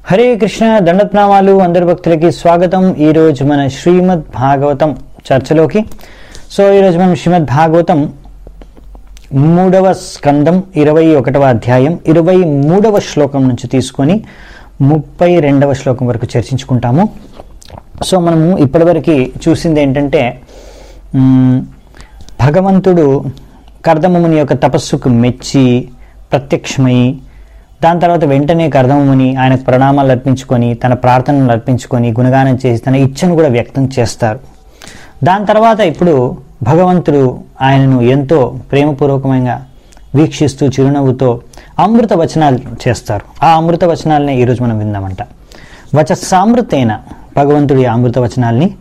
హరే కృష్ణ దండప్నామాలు అందరి భక్తులకి స్వాగతం ఈరోజు మన శ్రీమద్ భాగవతం చర్చలోకి సో ఈరోజు మనం శ్రీమద్ భాగవతం మూడవ స్కందం ఇరవై ఒకటవ అధ్యాయం ఇరవై మూడవ శ్లోకం నుంచి తీసుకొని ముప్పై రెండవ శ్లోకం వరకు చర్చించుకుంటాము సో మనము ఇప్పటివరకు చూసింది ఏంటంటే మ్, భగవంతుడు కర్దమముని యొక్క తపస్సుకు మెచ్చి ప్రత్యక్షమై దాని తర్వాత వెంటనే కర్దమముని ఆయనకు ప్రణామాలు అర్పించుకొని తన ప్రార్థనలు అర్పించుకొని గుణగానం చేసి తన ఇచ్చను కూడా వ్యక్తం చేస్తారు దాని తర్వాత ఇప్పుడు భగవంతుడు ఆయనను ఎంతో ప్రేమపూర్వకంగా వీక్షిస్తూ చిరునవ్వుతో అమృత వచనాలు చేస్తారు ఆ అమృత వచనాలనే ఈరోజు మనం విందామంట వచస్సామృతైన భగవంతుడి ఆ అమృత వచనాల్ని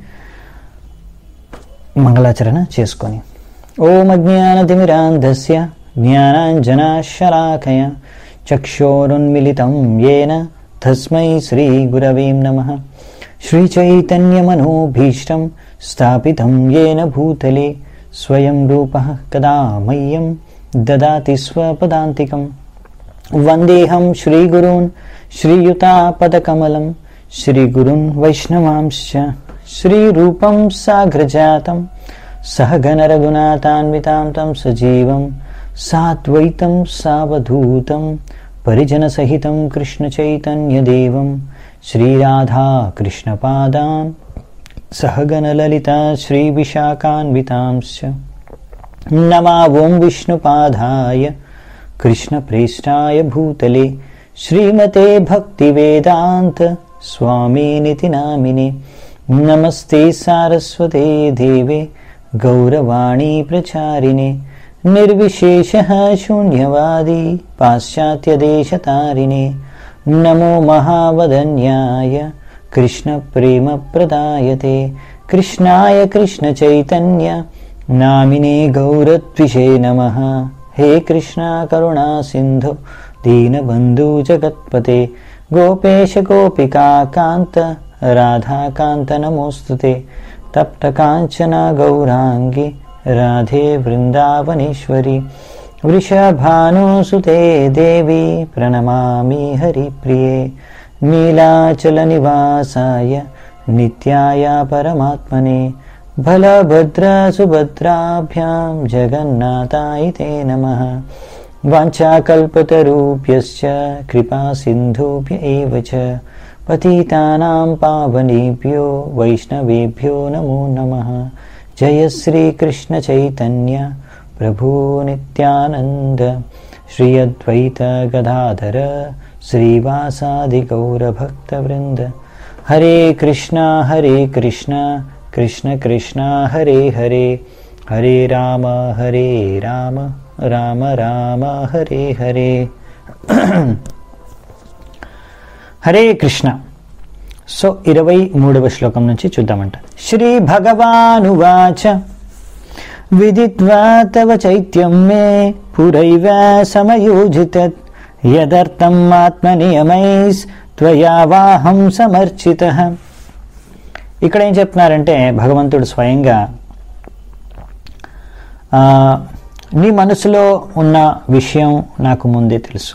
మంగళాచరణ చేసుకొని ఓం అజ్ఞానతిమిరాంధస్య జ్ఞానాంజనాశలాకయ చక్షోరున్మిలితం ఏన తస్మై శ్రీగురవే నమ శ్రీచైతన్యమనోభీష్టం స్థాపితం ఏన భూతలే స్వయం రూప కదా మह्यं దదాతి స్వపదాంతికం వందేహం శ్రీగురూన్ శ్రీయుతాపదకమలం శ్రీగురున్ వైష్ణవాంశ్చ శ్రీరూపం సాగ్రజాతం సహగణరఘునాథాన్వితాం తం సజీవం సాద్వైతం సావధూతం పరిజనసహితం కృష్ణచైతన్యదేవం శ్రీరాధా కృష్ణపాదాన్ సహగణలలిత శ్రీవిశాఖాన్వితాంశ్చ नमा ॐ विष्णुपादाय कृष्णप्रेष्ठाय भूतले श्रीमते भक्तिवेदान्त स्वामिनिति नामिने नमस्ते सारस्वते देवे गौरवाणी प्रचारिणे निर्विशेषः शून्यवादी पाश्चात्यदेशतारिणे नमो महावदन्याय कृष्णप्रेमप्रदायते कृष्णाय कृष्णचैतन्य नामिने गौरद्विषे नमः हे कृष्णा करुणा सिन्धु दीनबन्धु जगत्पते गोपेश गोपिका कान्त राधाकान्त नमोऽस्तु ते तप्तकाञ्चना गौराङ्गी राधे वृन्दावनेश्वरि वृषभानुसुते देवी प्रणमामि हरिप्रिये नीलाचलनिवासाय नित्याय परमात्मने बलभद्रसुभद्राभ्यां जगन्नाथाय ते नमः वाञ्छाकल्पतरुभ्यश्च कृपासिन्धुभ्य एव च पतितानां पावनेभ्यो वैष्णवेभ्यो नमो नमः जय श्रीकृष्णचैतन्य प्रभु नित्यानन्द श्री अद्वैत गदाधर श्रीवासादिगौरभक्तवृन्द हरे कृष्णा हरे कृष्णा कृष्ण कृष्ण हरे हरे हरे राम हरे राम రామ రామ హరే హరే హరే కృష్ణ సో ఇరవై మూడవ శ్లోకం నుంచి చూద్దామంట శ్రీ భగవానువాచ విదిత్వా తవ చైత్యం మే పురైవ సమయోజిత యదర్థం ఆత్మనియమైస్ త్వయావాహం సమర్చిత ఇక్కడ ఏం చెప్తున్నారంటే భగవంతుడు స్వయంగా ఆ, నీ మనసులో ఉన్న విషయం నాకు ముందే తెలుసు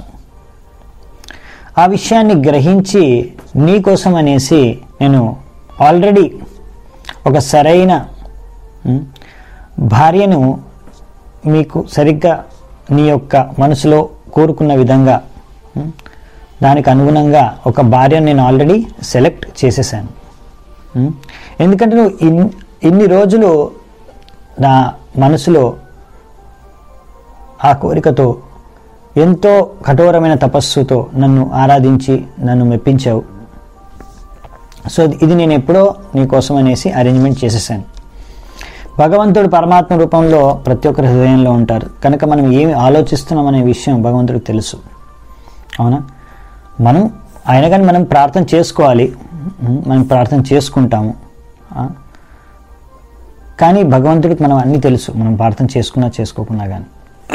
ఆ విషయాన్ని గ్రహించి నీ కోసం అనేసి నేను ఆల్రెడీ ఒక సరైన ఉమ్, భార్యను మీకు సరిగ్గా నీ యొక్క మనసులో కోరుకున్న విధంగా ఉమ్, దానికి అనుగుణంగా ఒక భార్యను నేను ఆల్రెడీ సెలెక్ట్ చేసేసాను ఉమ్, ఎందుకంటే నువ్వు ఇన్ ఇన్ని రోజులు నా మనసులో ఆ కోరికతో ఎంతో కఠోరమైన తపస్సుతో నన్ను ఆరాధించి నన్ను మెప్పించావు సో ఇది నేను ఎప్పుడో నీ కోసం అనేసి అరేంజ్మెంట్ చేసేసాను భగవంతుడు పరమాత్మ రూపంలో ప్రతి ఒక్కరి హృదయంలో ఉంటారు కనుక మనం ఏమి ఆలోచిస్తున్నాం అనే విషయం భగవంతుడికి తెలుసు అవునా మనం ఆయన కానీ మనం ప్రార్థన చేసుకోవాలి ఉం, మనం ప్రార్థన చేసుకుంటాము ఆ? కానీ భగవంతుడికి మనం అన్నీ తెలుసు మనం ప్రార్థన చేసుకున్నా చేసుకోకున్నా కానీ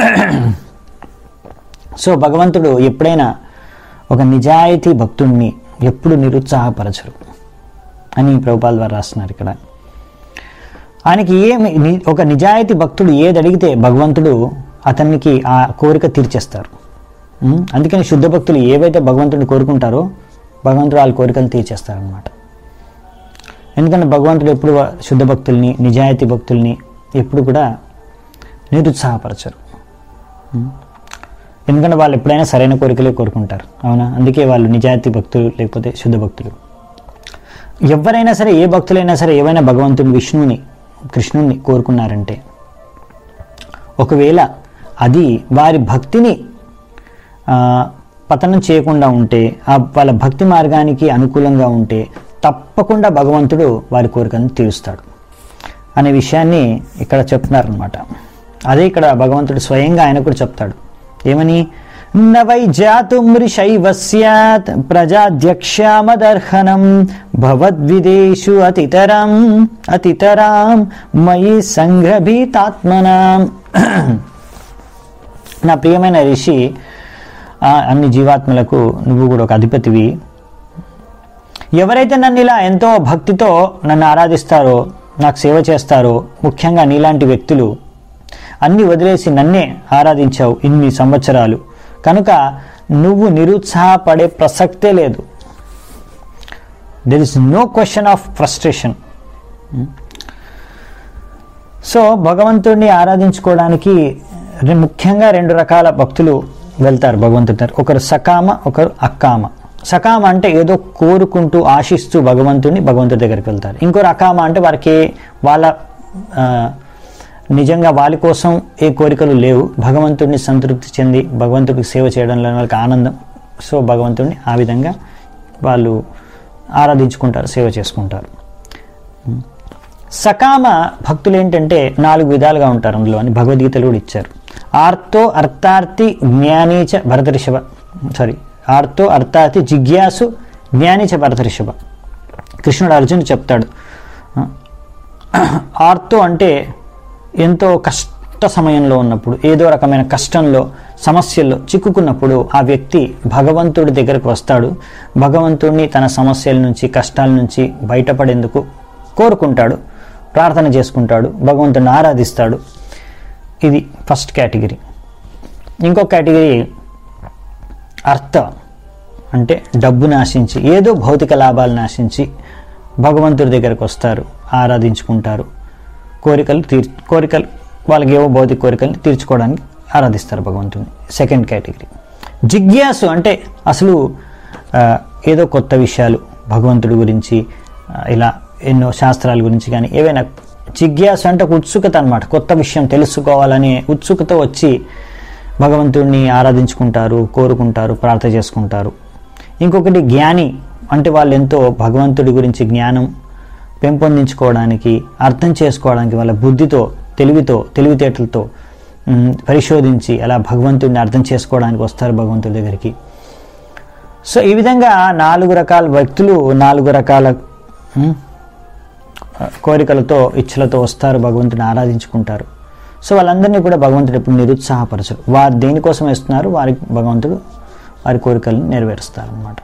సో భగవంతుడు ఎప్పుడైనా ఒక నిజాయితీ భక్తుడిని ఎప్పుడు నిరుత్సాహపరచరు అని ప్రభుపాల్ వారు రాస్తున్నారు ఇక్కడ ఆయనకి ఏమి ని- ఒక నిజాయితీ భక్తుడు ఏది అడిగితే భగవంతుడు అతనికి ఆ కోరిక తీర్చేస్తారు ఉం? అందుకని శుద్ధ భక్తులు ఏవైతే భగవంతుడిని కోరుకుంటారో భగవంతుడు వాళ్ళ కోరికలు తీర్చేస్తారనమాట ఎందుకంటే భగవంతుడు ఎప్పుడు వా- శుద్ధ భక్తుల్ని నిజాయితీ భక్తుల్ని ఎప్పుడు కూడా నిరుత్సాహపరచరు ఉం? ఎందుకంటే వాళ్ళు ఎప్పుడైనా సరైన కోరికలే కోరుకుంటారు అవునా అందుకే వాళ్ళు నిజాయితీ భక్తులు లేకపోతే శుద్ధ భక్తులు ఎవరైనా సరే ఏ భక్తులైనా సరే ఏవైనా భగవంతుని విష్ణువుని కృష్ణుని కోరుకున్నారంటే ఒకవేళ అది వారి భక్తిని ఆ, పతనం చేయకుండా ఉంటే ఆ వాళ్ళ భక్తి మార్గానికి అనుకూలంగా ఉంటే తప్పకుండా భగవంతుడు వారి కోరికలను తీరుస్తాడు అనే విషయాన్ని ఇక్కడ చెప్తున్నారనమాట అదే ఇక్కడ భగవంతుడు స్వయంగా ఆయన కూడా చెప్తాడు ఏమని నవై జాతుమృషైవ స్యాత్ ప్రజాధ్యక్షామదర్హనం భవద్విదేషు అతితరం అతితరాం మయి సంఘభీతాత్మనాం నా ప్రియమైన ఋషి ఆ అన్ని జీవాత్మలకు నువ్వు కూడా ఒక అధిపతివి ఎవరైతే నన్ను ఇలా ఎంతో భక్తితో నన్ను ఆరాధిస్తారో నాకు సేవ చేస్తారో ముఖ్యంగా నీలాంటి వ్యక్తులు అన్ని వదిలేసి నన్నే ఆరాధించావు ఇన్ని సంవత్సరాలు కనుక నువ్వు నిరుత్సాహపడే ప్రసక్తే లేదు there is no question of frustration so భగవంతుడిని ఆరాధించుకోవడానికి రె- ముఖ్యంగా రెండు రకాల భక్తులు వెళ్తారు భగవంతుడి దగ్గర ఒకరు సకామ ఒకరు అక్కామ సకామ అంటే ఏదో కోరుకుంటూ ఆశిస్తూ భగవంతుడిని భగవంతుడి దగ్గరికి వెళ్తారు ఇంకోరు అకామ అంటే వారికి వాళ్ళ ఆ, నిజంగా వాళ్ళ కోసం ఏ కోరికలు లేవు భగవంతుడిని సంతృప్తి చెంది భగవంతుడికి సేవ చేయడంలో వాళ్ళకి ఆనందం సో భగవంతుడిని ఆ విధంగా వాళ్ళు ఆరాధించుకుంటారు సేవ చేసుకుంటారు సకామ భక్తులు ఏంటంటే నాలుగు విధాలుగా ఉంటారు అందులో అని భగవద్గీతలు కూడా ఇచ్చారు ఆర్తో అర్థార్థి జ్ఞానీచ భరతరిషభ సారీ ఆర్తో అర్థార్థి జిజ్ఞాసు జ్ఞానీచ భరతరిషభ కృష్ణుడు అర్జున్ చెప్తాడు ఆర్తో అంటే ఎంతో కష్ట సమయంలో ఉన్నప్పుడు ఏదో రకమైన కష్టంలో సమస్యల్లో చిక్కుకున్నప్పుడు ఆ వ్యక్తి భగవంతుడి దగ్గరకు వస్తాడు భగవంతుడిని తన సమస్యల నుంచి కష్టాల నుంచి బయటపడేందుకు కోరుకుంటాడు ప్రార్థన చేసుకుంటాడు భగవంతుడిని ఆరాధిస్తాడు ఇది ఫస్ట్ కేటగిరీ ఇంకో కేటగిరీ అర్థ అంటే డబ్బును ఆశించి ఏదో భౌతిక లాభాలను ఆశించి భగవంతుడి దగ్గరకు వస్తారు ఆరాధించుకుంటారు కోరికలు తీర్ కోరికలు వాళ్ళకి ఏవో భౌతిక కోరికల్ని తీర్చుకోవడానికి ఆరాధిస్తారు భగవంతుడిని సెకండ్ కేటగిరీ జిజ్ఞాసు అంటే అసలు ఆ, ఏదో కొత్త విషయాలు భగవంతుడి గురించి ఆ, ఇలా ఎన్నో శాస్త్రాల గురించి కానీ ఏవైనా జిజ్ఞాసు అంటే ఒక ఉత్సుకత అనమాట కొత్త విషయం తెలుసుకోవాలనే ఉత్సుకత వచ్చి భగవంతుడిని ఆరాధించుకుంటారు కోరుకుంటారు ప్రార్థన చేసుకుంటారు ఇంకొకటి జ్ఞాని అంటే వాళ్ళు ఎంతో భగవంతుడి గురించి జ్ఞానం పెంపొందించుకోవడానికి అర్థం చేసుకోవడానికి వాళ్ళ బుద్ధితో తెలివితో తెలివితేటలతో మ్, పరిశోధించి అలా భగవంతుడిని అర్థం చేసుకోవడానికి వస్తారు భగవంతుడి దగ్గరికి సో ఈ విధంగా నాలుగు రకాల వ్యక్తులు నాలుగు రకాల మ్, కోరికలతో ఇచ్చలతో వస్తారు భగవంతుని ఆరాధించుకుంటారు సో వాళ్ళందరినీ కూడా భగవంతుడు ఎప్పుడు నిరుత్సాహపరచరు వారు దేనికోసం వేస్తున్నారు వారికి భగవంతుడు వారి కోరికలను నెరవేరుస్తారు అన్నమాట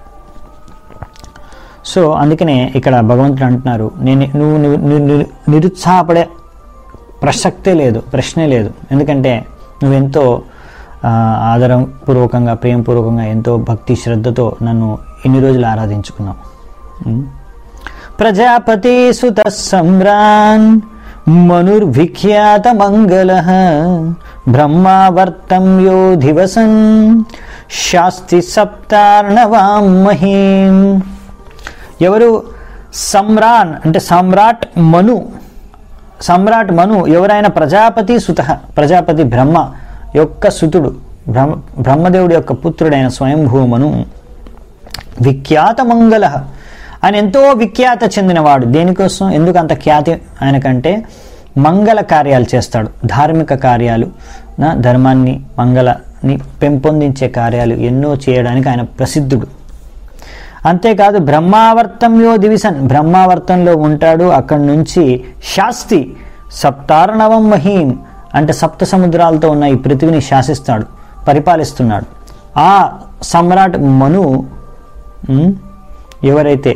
సో అందుకనే ఇక్కడ భగవంతుడు అంటున్నారు నేను నువ్వు ని- ని- ని- నిరుత్సాహపడే ప్రసక్తే లేదు ప్రశ్నే లేదు ఎందుకంటే నువ్వెంతో ఆ, ఆదరపూర్వకంగా ప్రేమపూర్వకంగా ఎంతో భక్తి శ్రద్ధతో నన్ను ఇన్ని రోజులు ఆరాధించుకున్నావు ఉం? ప్రజాపతి సుత సమ్రాన్ మనుర్విఖ్యాత మంగళ బ్రహ్మావర్తం యో దివసన్ శాస్తి సప్తార్ణవాం మహీం ఎవరు సమ్రాన్ అంటే సమ్రాట్ మను సమ్రాట్ మను ఎవరైనా ప్రజాపతి సుత ప్రజాపతి బ్రహ్మ యొక్క సుతుడు బ్రహ్మ బ్రహ్మదేవుడి యొక్క పుత్రుడైన స్వయంభూమను విఖ్యాత మంగళ ఆయన ఎంతో విఖ్యాత చెందినవాడు దేనికోసం ఎందుకు అంత ఖ్యాతి ఆయనకంటే మంగళ కార్యాలు చేస్తాడు ధార్మిక కార్యాలు నా ధర్మాన్ని మంగళని పెంపొందించే కార్యాలు ఎన్నో చేయడానికి ఆయన ప్రసిద్ధుడు అంతేకాదు బ్రహ్మావర్తంలో దివిసన్ బ్రహ్మావర్తంలో ఉంటాడు అక్కడి నుంచి శాస్తి సప్తార్ణవం మహీం అంటే సప్త సముద్రాలతో ఉన్న ఈ పృథివిని శాసిస్తాడు పరిపాలిస్తున్నాడు ఆ సమ్రాట్ మను ఉమ్, ఎవరైతే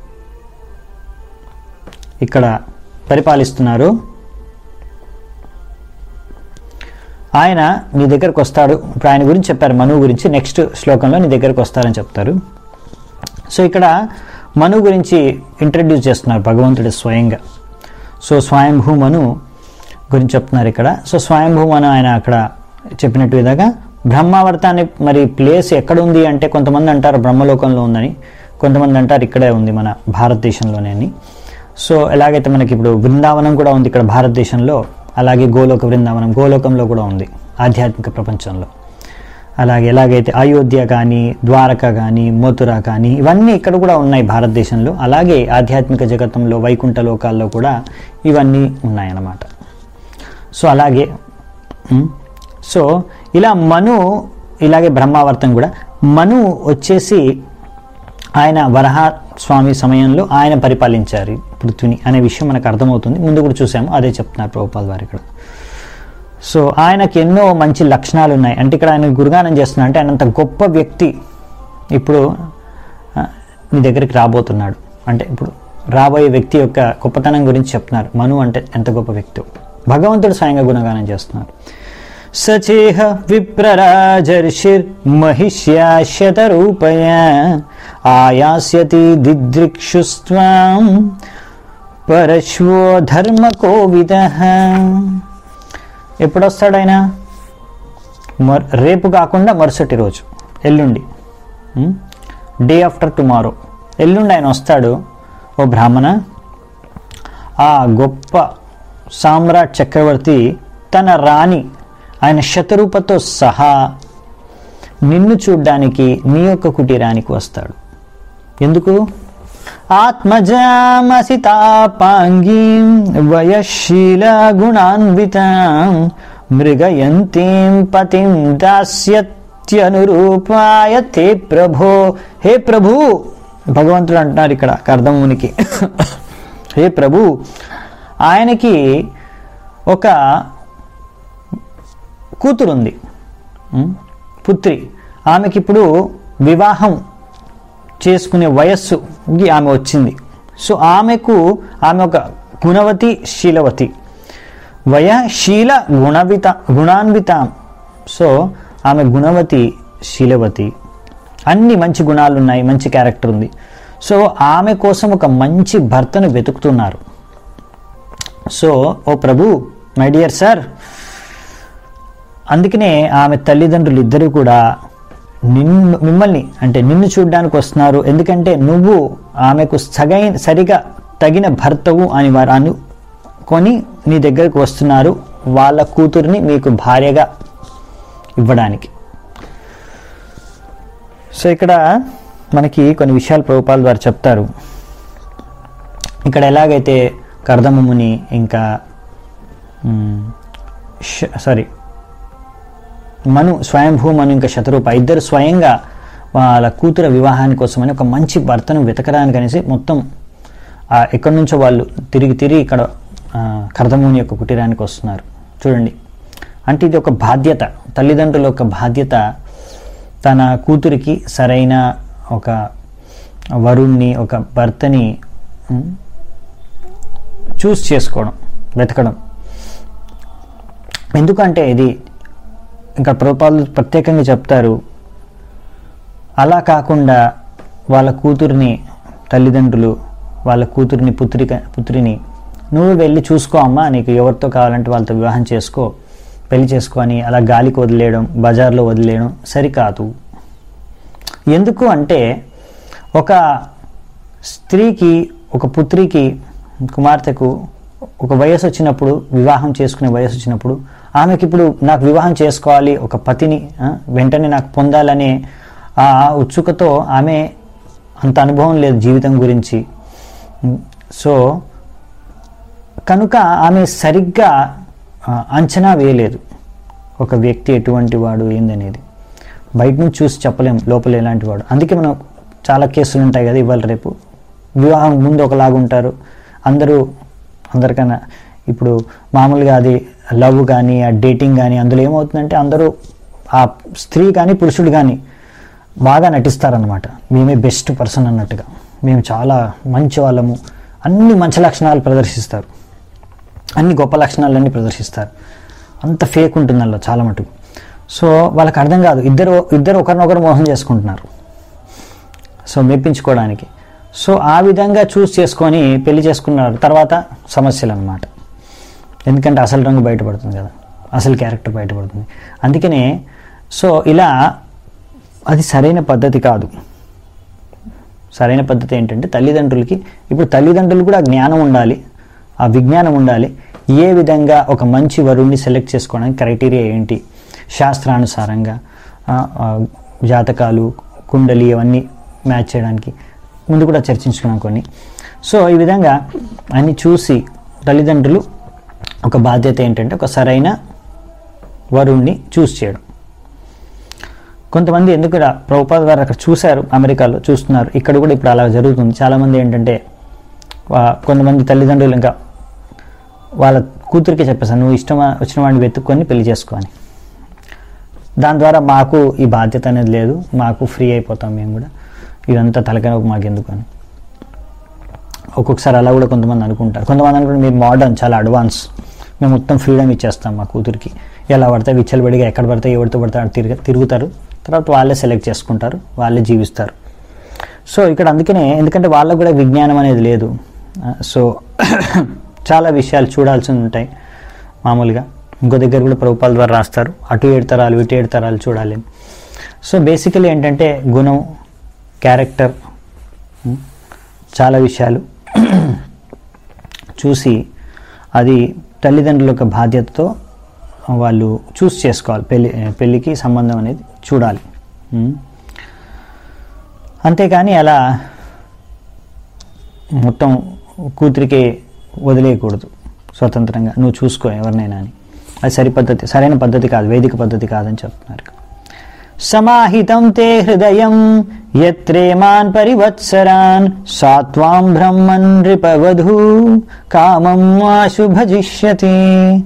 ఇక్కడ పరిపాలిస్తున్నారో ఆయన నీ దగ్గరకు వస్తాడు ఇప్పుడు ఆయన గురించి చెప్పారు మనువు గురించి నెక్స్ట్ శ్లోకంలో నీ దగ్గరకు వస్తారని చెప్తారు సో ఇక్కడ మను గురించి ఇంట్రడ్యూస్ చేస్తున్నారు భగవంతుడు స్వయంగా సో స్వయంభూ మను గురించి చెప్తున్నారు ఇక్కడ సో స్వయంభూ మను ఆయన అక్కడ చెప్పినట్టు విధంగా బ్రహ్మావర్త అనే మరి ప్లేస్ ఎక్కడ ఉంది అంటే కొంతమంది అంటారు బ్రహ్మలోకంలో ఉందని కొంతమంది అంటారు ఇక్కడే ఉంది మన భారతదేశంలోనే అని సో ఎలాగైతే మనకి ఇప్పుడు బృందావనం కూడా ఉంది ఇక్కడ భారతదేశంలో అలాగే గోలోక బృందావనం గోలోకంలో కూడా ఉంది ఆధ్యాత్మిక ప్రపంచంలో అలాగే ఎలాగైతే అయోధ్య కానీ ద్వారక కానీ మథుర కానీ ఇవన్నీ ఇక్కడ కూడా ఉన్నాయి భారతదేశంలో అలాగే ఆధ్యాత్మిక జగత్తంలో వైకుంఠ లోకాల్లో కూడా ఇవన్నీ ఉన్నాయన్నమాట సో అలాగే ఉమ్, సో ఇలా మను ఇలాగే బ్రహ్మావర్తం కూడా మను వచ్చేసి ఆయన వరహ స్వామి సమయంలో ఆయన పరిపాలించారు పృథ్వీని అనే విషయం మనకు అర్థమవుతుంది ముందు కూడా చూసాము అదే చెప్తున్నారు ప్రభుపాల్ వారు ఇక్కడ సో ఆయనకి ఎన్నో మంచి లక్షణాలు ఉన్నాయి అంటే ఇక్కడ ఆయన గురుగానం చేస్తున్నా అంటే ఆయన అంత గొప్ప వ్యక్తి ఇప్పుడు ఆ, మీ దగ్గరికి రాబోతున్నాడు అంటే ఇప్పుడు రాబోయే వ్యక్తి యొక్క గొప్పతనం గురించి చెప్తున్నారు మను అంటే ఎంత గొప్ప వ్యక్తి భగవంతుడు స్వయంగా గుణగానం చేస్తున్నారు సచేహ విప్రరాజర్షిర్ మహిష్యాశతరూపయ ఆయాస్యతి దిదృక్షుస్వాం పరశ్వో ధర్మకోవిద ఎప్పుడొస్తాడు ఆయన మర్ రేపు కాకుండా మరుసటి రోజు ఎల్లుండి డే ఆఫ్టర్ టుమారో ఎల్లుండి ఆయన వస్తాడు ఓ బ్రాహ్మణ ఆ గొప్ప సామ్రాట్ చక్రవర్తి తన రాణి ఆయన శతరూపతో సహా నిన్ను చూడ్డానికి నీ యొక్క కుటీరానికి వస్తాడు ఎందుకు ఆత్మజామసితాపాంగీం వయశీల గుణాన్వితాం మృగయంతీం పతిం దాస్యత్యనురూపాయ తే ప్రభో హే ప్రభు భగవంతుడు అంటున్నారు ఇక్కడ కర్దమునికి హే ప్రభు ఆయనకి ఒక కూతురుంది ఉం? పుత్రి ఆమెకి ఇప్పుడు వివాహం చేసుకునే వయస్సుకి ఆమె వచ్చింది సో ఆమెకు ఆమె ఒక గుణవతి శీలవతి వయశీల గుణవిత గుణాన్విత సో ఆమె గుణవతి శీలవతి అన్ని మంచి గుణాలు ఉన్నాయి మంచి క్యారెక్టర్ ఉంది సో ఆమె కోసం ఒక మంచి భర్తను వెతుకుతున్నారు so O Prabhu my dear sir అందుకనే ఆమె తల్లిదండ్రులు ఇద్దరు కూడా నిన్ను మిమ్మల్ని అంటే నిన్ను చూడడానికి వస్తున్నారు ఎందుకంటే నువ్వు ఆమెకు సగైన సరిగా తగిన భర్తవు అని వారు అనుకొని నీ దగ్గరకు వస్తున్నారు వాళ్ళ కూతుర్ని మీకు భార్యగా ఇవ్వడానికి సో ఇక్కడ మనకి కొన్ని విషయాలు ప్రభుపాల్ వారు చెప్తారు ఇక్కడ ఎలాగైతే కర్దమముని ఇంకా సారీ మను స్వయంభూ మను ఇంకా శతరూప ఇద్దరు స్వయంగా వాళ్ళ కూతుర వివాహాని కోసమని ఒక మంచి భర్తను వెతకడానికి అనేసి మొత్తం ఆ ఎక్కడి నుంచో వాళ్ళు తిరిగి తిరిగి ఇక్కడ ఆ, కర్దముని యొక్క కుటీరానికి వస్తున్నారు చూడండి అంటే ఇది ఒక బాధ్యత తల్లిదండ్రుల యొక్క బాధ్యత తన కూతురికి సరైన ఒక వరుణ్ణి ఒక భర్తని ఉమ్, చూస్ చేసుకోవడం వెతకడం ఎందుకంటే ఇది ఇంకా ప్రభుపాలు ప్రత్యేకంగా చెప్తారు అలా కాకుండా వాళ్ళ కూతురిని తల్లిదండ్రులు వాళ్ళ కూతురిని పుత్రిక పుత్రిని నువ్వు వెళ్ళి చూసుకో అమ్మా నీకు ఎవరితో కావాలంటే వాళ్ళతో వివాహం చేసుకో పెళ్లి చేసుకో అని అలా గాలికి వదిలేయడం బజార్లో వదిలేయడం సరికాదు ఎందుకు అంటే ఒక స్త్రీకి ఒక పుత్రికి కుమార్తెకు ఒక వయసు వచ్చినప్పుడు వివాహం చేసుకునే వయసు వచ్చినప్పుడు ఆమెకి ఇప్పుడు నాకు వివాహం చేసుకోవాలి ఒక పతిని ఆ, వెంటనే నాకు పొందాలనే ఆ ఉత్సుకతో ఆమె అంత అనుభవం లేదు జీవితం గురించి సో కనుక ఆమె సరిగ్గా ఆ, అంచనా వేయలేదు ఒక వ్యక్తి ఎటువంటి వాడు ఏందనేది బయట నుంచి చూసి చెప్పలేం లోపల ఎలాంటి వాడు అందుకే మనం చాలా కేసులు ఉంటాయి కదా ఇవాళ రేపు వివాహం ముందు ఒకలాగా ఉంటారు అందరూ అందరికన్నా ఇప్పుడు మామూలుగా అది లవ్ కానీ ఆ డేటింగ్ కానీ అందులో ఏమవుతుందంటే అందరూ ఆ స్త్రీ కానీ పురుషుడు కానీ బాగా నటిస్తారనమాట మేమే బెస్ట్ పర్సన్ అన్నట్టుగా మేము చాలా మంచి వాళ్ళము అన్ని మంచి లక్షణాలు ప్రదర్శిస్తారు అన్ని గొప్ప లక్షణాలన్నీ ప్రదర్శిస్తారు అంత ఫేక్ ఉంటుంది అందులో చాలా మటుకు సో వాళ్ళకి అర్థం కాదు ఇద్దరు ఇద్దరు ఒకరినొకరు మోసం చేసుకుంటున్నారు సో మెప్పించుకోవడానికి సో ఆ విధంగా చూస్ చేసుకొని పెళ్లి చేసుకున్నారు తర్వాత సమస్యలు అన్నమాట ఎందుకంటే అసలు రంగు బయటపడుతుంది కదా అసలు క్యారెక్టర్ బయటపడుతుంది అందుకనే సో ఇలా అది సరైన పద్ధతి కాదు సరైన పద్ధతి ఏంటంటే తల్లిదండ్రులకి ఇప్పుడు తల్లిదండ్రులు కూడా జ్ఞానం ఉండాలి ఆ విజ్ఞానం ఉండాలి ఏ విధంగా ఒక మంచి వరుణ్ణి సెలెక్ట్ చేసుకోవడానికి క్రైటీరియా ఏంటి శాస్త్రానుసారంగా ఆ, ఆ, జాతకాలు కుండలి అవన్నీ మ్యాచ్ చేయడానికి ముందు కూడా చర్చించుకున్నాం కొన్ని సో ఈ విధంగా అన్ని చూసి తల్లిదండ్రులు ఒక బాధ్యత ఏంటంటే ఒక సరైన వరుణ్ణి చూస్ చేయడం కొంతమంది ఎందుకు రా- ప్రభుపాద గారు అక్కడ చూశారు అమెరికాలో చూస్తున్నారు ఇక్కడ కూడా ఇప్పుడు అలా జరుగుతుంది చాలామంది ఏంటంటే వా- కొంతమంది తల్లిదండ్రులు ఇంకా వాళ్ళ కూతురికి చెప్పేసాను నువ్వు ఇష్టం వచ్చిన వాడిని వెతుక్కొని పెళ్లి చేసుకో అని దాని ద్వారా మాకు ఈ బాధ్యత అనేది లేదు మాకు ఫ్రీ అయిపోతాం మేము కూడా ఇదంతా తలకాయ మాకు ఎందుకు అని ఒక్కొక్కసారి అలా కూడా కొంతమంది అనుకుంటారు కొంతమంది అనుకుంటారు మీరు మోడర్న్ చాలా అడ్వాన్స్ మేము మొత్తం ఫ్రీడమ్ ఇచ్చేస్తాం మా కూతురికి ఎలా పడితే విచ్చలబడిగా ఎక్కడ పడితే ఎవరితో పడితే అక్కడ తిరిగి తిరుగుతారు తర్వాత వాళ్ళే సెలెక్ట్ చేసుకుంటారు వాళ్ళే జీవిస్తారు సో ఇక్కడ అందుకనే ఎందుకంటే వాళ్ళకు కూడా విజ్ఞానం అనేది లేదు ఆ, సో చాలా విషయాలు చూడాల్సి ఉంటాయి మామూలుగా ఇంకో దగ్గర కూడా ప్రభుపాల ద్వారా రాస్తారు అటు ఏడు తరాలు ఇటు ఏడు తరాలు చూడాలి సో బేసికలీ ఏంటంటే గుణం క్యారెక్టర్ ఉం, చాలా విషయాలు చూసి అది తల్లిదండ్రుల యొక్క బాధ్యతతో వాళ్ళు చూస్ చేసుకోవాలి పెళ్ళి పెళ్ళికి సంబంధం అనేది చూడాలి ఉం. అంతేకాని అలా మొత్తం కూతురికి వదిలేయకూడదు స్వతంత్రంగా నువ్వు చూసుకో ఎవరినైనా అని అది సరి పద్ధతి సరైన పద్ధతి కాదు వేదిక పద్ధతి కాదని చెప్తున్నారు ఇక్కడ. సమాహితం తే హృదయం యత్రేమాన్ పరివత్సరాన్ సాత్వాం బ్రహ్మన్ నృపవధూ కామం ఆశు భజిష్యతి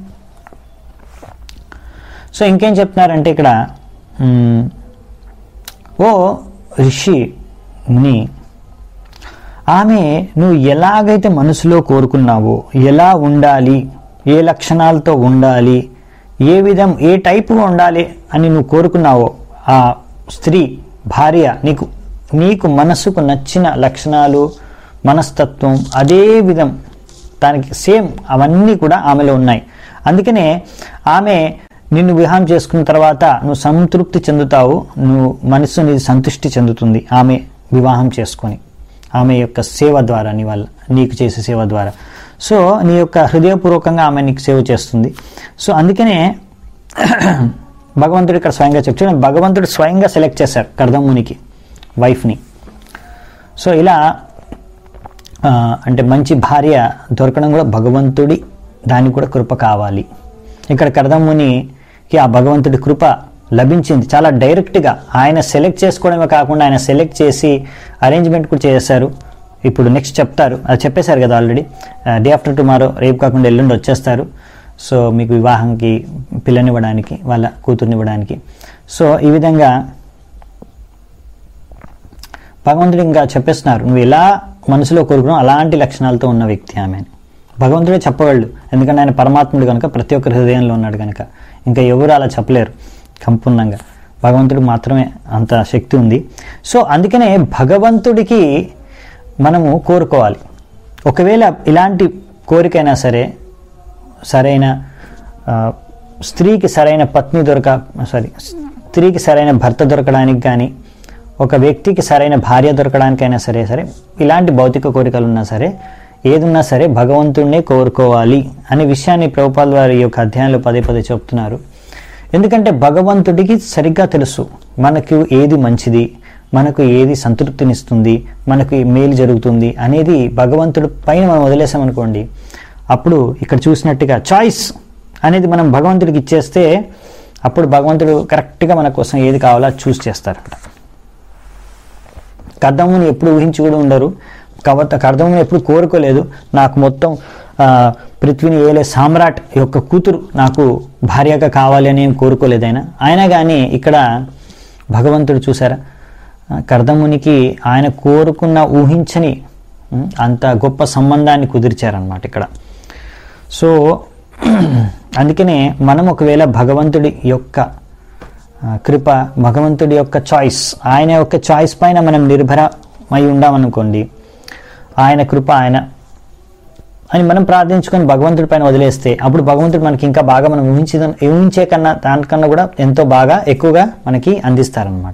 సో ఇంకేం చెప్తున్నారంటే ఇక్కడ మ్, ఓ ఋషి ముని ఆమె నువ్వు ఎలాగైతే మనసులో కోరుకున్నావో ఎలా ఉండాలి ఏ లక్షణాలతో ఉండాలి ఏ విధం ఏ టైపుగా ఉండాలి అని నువ్వు కోరుకున్నావో ఆ స్త్రీ భార్య నీకు నీకు మనసుకు నచ్చిన లక్షణాలు మనస్తత్వం అదే విధం దానికి సేమ్ అవన్నీ కూడా ఆమెలో ఉన్నాయి అందుకనే ఆమె నిన్ను వివాహం చేసుకున్న తర్వాత నువ్వు సంతృప్తి చెందుతావు నువ్వు మనసు నీది సంతృష్టి చెందుతుంది ఆమె వివాహం చేసుకొని ఆమె యొక్క సేవ ద్వారా నీ వల్ల నీకు చేసే సేవ ద్వారా సో నీ యొక్క హృదయపూర్వకంగా ఆమె నీకు సేవ చేస్తుంది సో అందుకనే భగవంతుడు ఇక్కడ స్వయంగా చెప్తే భగవంతుడు స్వయంగా సెలెక్ట్ చేశారు కర్దమునికి వైఫ్ని సో ఇలా ఆ, అంటే మంచి భార్య దొరకడం కూడా భగవంతుడి దానికి కూడా కృప కావాలి ఇక్కడ కర్దమునికి ఆ భగవంతుడి కృప లభించింది చాలా డైరెక్ట్గా ఆయన సెలెక్ట్ చేసుకోవడమే కాకుండా ఆయన సెలెక్ట్ చేసి అరేంజ్మెంట్ కూడా చేశారు ఇప్పుడు నెక్స్ట్ చెప్తారు అది చెప్పేశారు కదా ఆల్రెడీ డే ఆఫ్టర్ టుమారో రేపు కాకుండా ఎల్లుండి వచ్చేస్తారు సో మీకు వివాహంకి పిల్లనివ్వడానికి వాళ్ళ కూతుర్నివ్వడానికి సో ఈ విధంగా భగవంతుడు ఇంకా చెప్పేస్తున్నారు నువ్వు ఎలా మనసులో కోరుకున్నావు అలాంటి లక్షణాలతో ఉన్న వ్యక్తి ఆమె అని. భగవంతుడే చెప్పగలడు ఎందుకంటే ఆయన పరమాత్ముడు కనుక ప్రతి ఒక్కరి హృదయంలో ఉన్నాడు కనుక ఇంకా ఎవరు అలా చెప్పలేరు సంపూర్ణంగా భగవంతుడు మాత్రమే అంత శక్తి ఉంది సో అందుకనే భగవంతుడికి మనము కోరుకోవాలి ఒకవేళ ఇలాంటి కోరికైనా సరే సరైన ఆ, స్త్రీకి సరైన పత్ని దొరక సారీ స్త్రీకి సరైన భర్త దొరకడానికి కానీ ఒక వ్యక్తికి సరైన భార్య దొరకడానికైనా సరే సరే ఇలాంటి భౌతిక కోరికలు ఉన్నా సరే ఏదున్నా సరే భగవంతుడినే కోరుకోవాలి అనే విషయాన్ని ప్రభుపాల్ వారి యొక్క అధ్యాయంలో పదే పదే చెప్తున్నారు ఎందుకంటే భగవంతుడికి సరిగ్గా తెలుసు మనకు ఏది మంచిది మనకు ఏది సంతృప్తినిస్తుంది మనకు ఈ మేలు జరుగుతుంది అనేది భగవంతుడి పైన మనం వదిలేసామనుకోండి అప్పుడు ఇక్కడ చూసినట్టుగా చాయిస్ అనేది మనం భగవంతుడికి ఇచ్చేస్తే అప్పుడు భగవంతుడు కరెక్ట్గా మన కోసం ఏది కావాలో అది చూస్ చేస్తారంట కర్దముని ఎప్పుడు ఊహించి కూడా ఉండరు కాబట్టి కర్దముని ఎప్పుడు కోరుకోలేదు నాకు మొత్తం ఆ, పృథ్వీని ఏలే సామ్రాట్ యొక్క కూతురు నాకు భార్యగా కావాలి అని ఏం కోరుకోలేదు ఆయన అయినా కానీ ఇక్కడ భగవంతుడు చూసారా ఆ, కర్దమునికి ఆయన కోరుకున్న ఊహించని ఉం, అంత గొప్ప సంబంధాన్ని కుదిర్చారనమాట ఇక్కడ సో అందుకనే మనం ఒకవేళ భగవంతుడి యొక్క ఆ, కృప భగవంతుడి యొక్క చాయిస్ ఆయన యొక్క చాయిస్ పైన మనం నిర్భర అయి ఉండామనుకోండి ఆయన కృప ఆయన అని మనం ప్రార్థించుకొని భగవంతుడి పైన వదిలేస్తే అప్పుడు భగవంతుడు మనకి ఇంకా బాగా మనం ఊహించే ఊహించే కన్నా దానికన్నా కూడా ఎంతో బాగా ఎక్కువగా మనకి అందిస్తారనమాట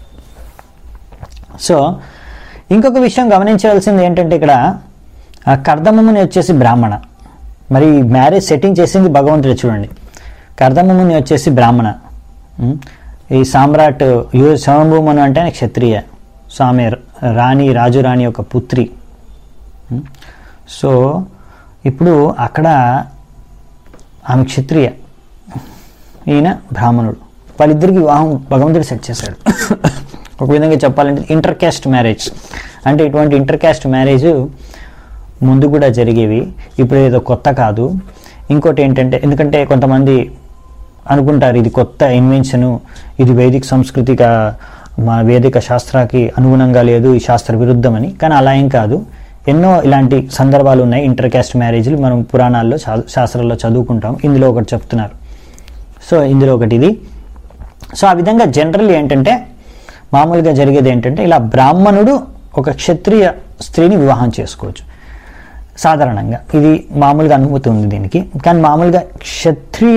సో ఇంకొక విషయం గమనించవలసింది ఏంటంటే ఇక్కడ ఆ కర్దమముని వచ్చేసి బ్రాహ్మణ మరి మ్యారేజ్ సెట్టింగ్ చేసింది భగవంతుడు చూడండి కర్దమముని వచ్చేసి బ్రాహ్మణ ఉం? ఈ సామ్రాట్ యు శవంభూమను అంటే ఆయన క్షత్రియ స్వామి రాణి రాజు రాణి యొక్క పుత్రి ఉం? సో ఇప్పుడు అక్కడ ఆమె క్షత్రియ ఈయన బ్రాహ్మణుడు వాళ్ళిద్దరికి వివాహం భగవంతుడు సెట్ చేశాడు ఒక విధంగా చెప్పాలంటే ఇంటర్ క్యాస్ట్ మ్యారేజ్ అంటే ఇటువంటి ఇంటర్ క్యాస్ట్ మ్యారేజ్ ముందు కూడా జరిగేవి ఇప్పుడు ఏదో కొత్త కాదు ఇంకోటి ఏంటంటే ఎందుకంటే కొంతమంది అనుకుంటారు ఇది కొత్త ఇన్వెన్షను ఇది వైదిక సంస్కృతిక మా వేదిక శాస్త్రాకి అనుగుణంగా లేదు ఈ శాస్త్ర విరుద్ధమని కానీ అలా ఏం కాదు ఎన్నో ఇలాంటి సందర్భాలు ఉన్నాయి ఇంటర్ క్యాస్ట్ మ్యారేజ్లు మనం పురాణాల్లో శా- శాస్త్రాల్లో చదువుకుంటాం ఇందులో ఒకటి చెప్తున్నారు సో ఇందులో ఒకటి ఇది సో ఆ విధంగా జనరల్ ఏంటంటే మామూలుగా జరిగేది ఏంటంటే ఇలా బ్రాహ్మణుడు ఒక క్షత్రియ స్త్రీని వివాహం చేసుకోవచ్చు సాధారణంగా ఇది మామూలుగా అనుమతి ఉంది దీనికి కానీ మామూలుగా క్షత్రియ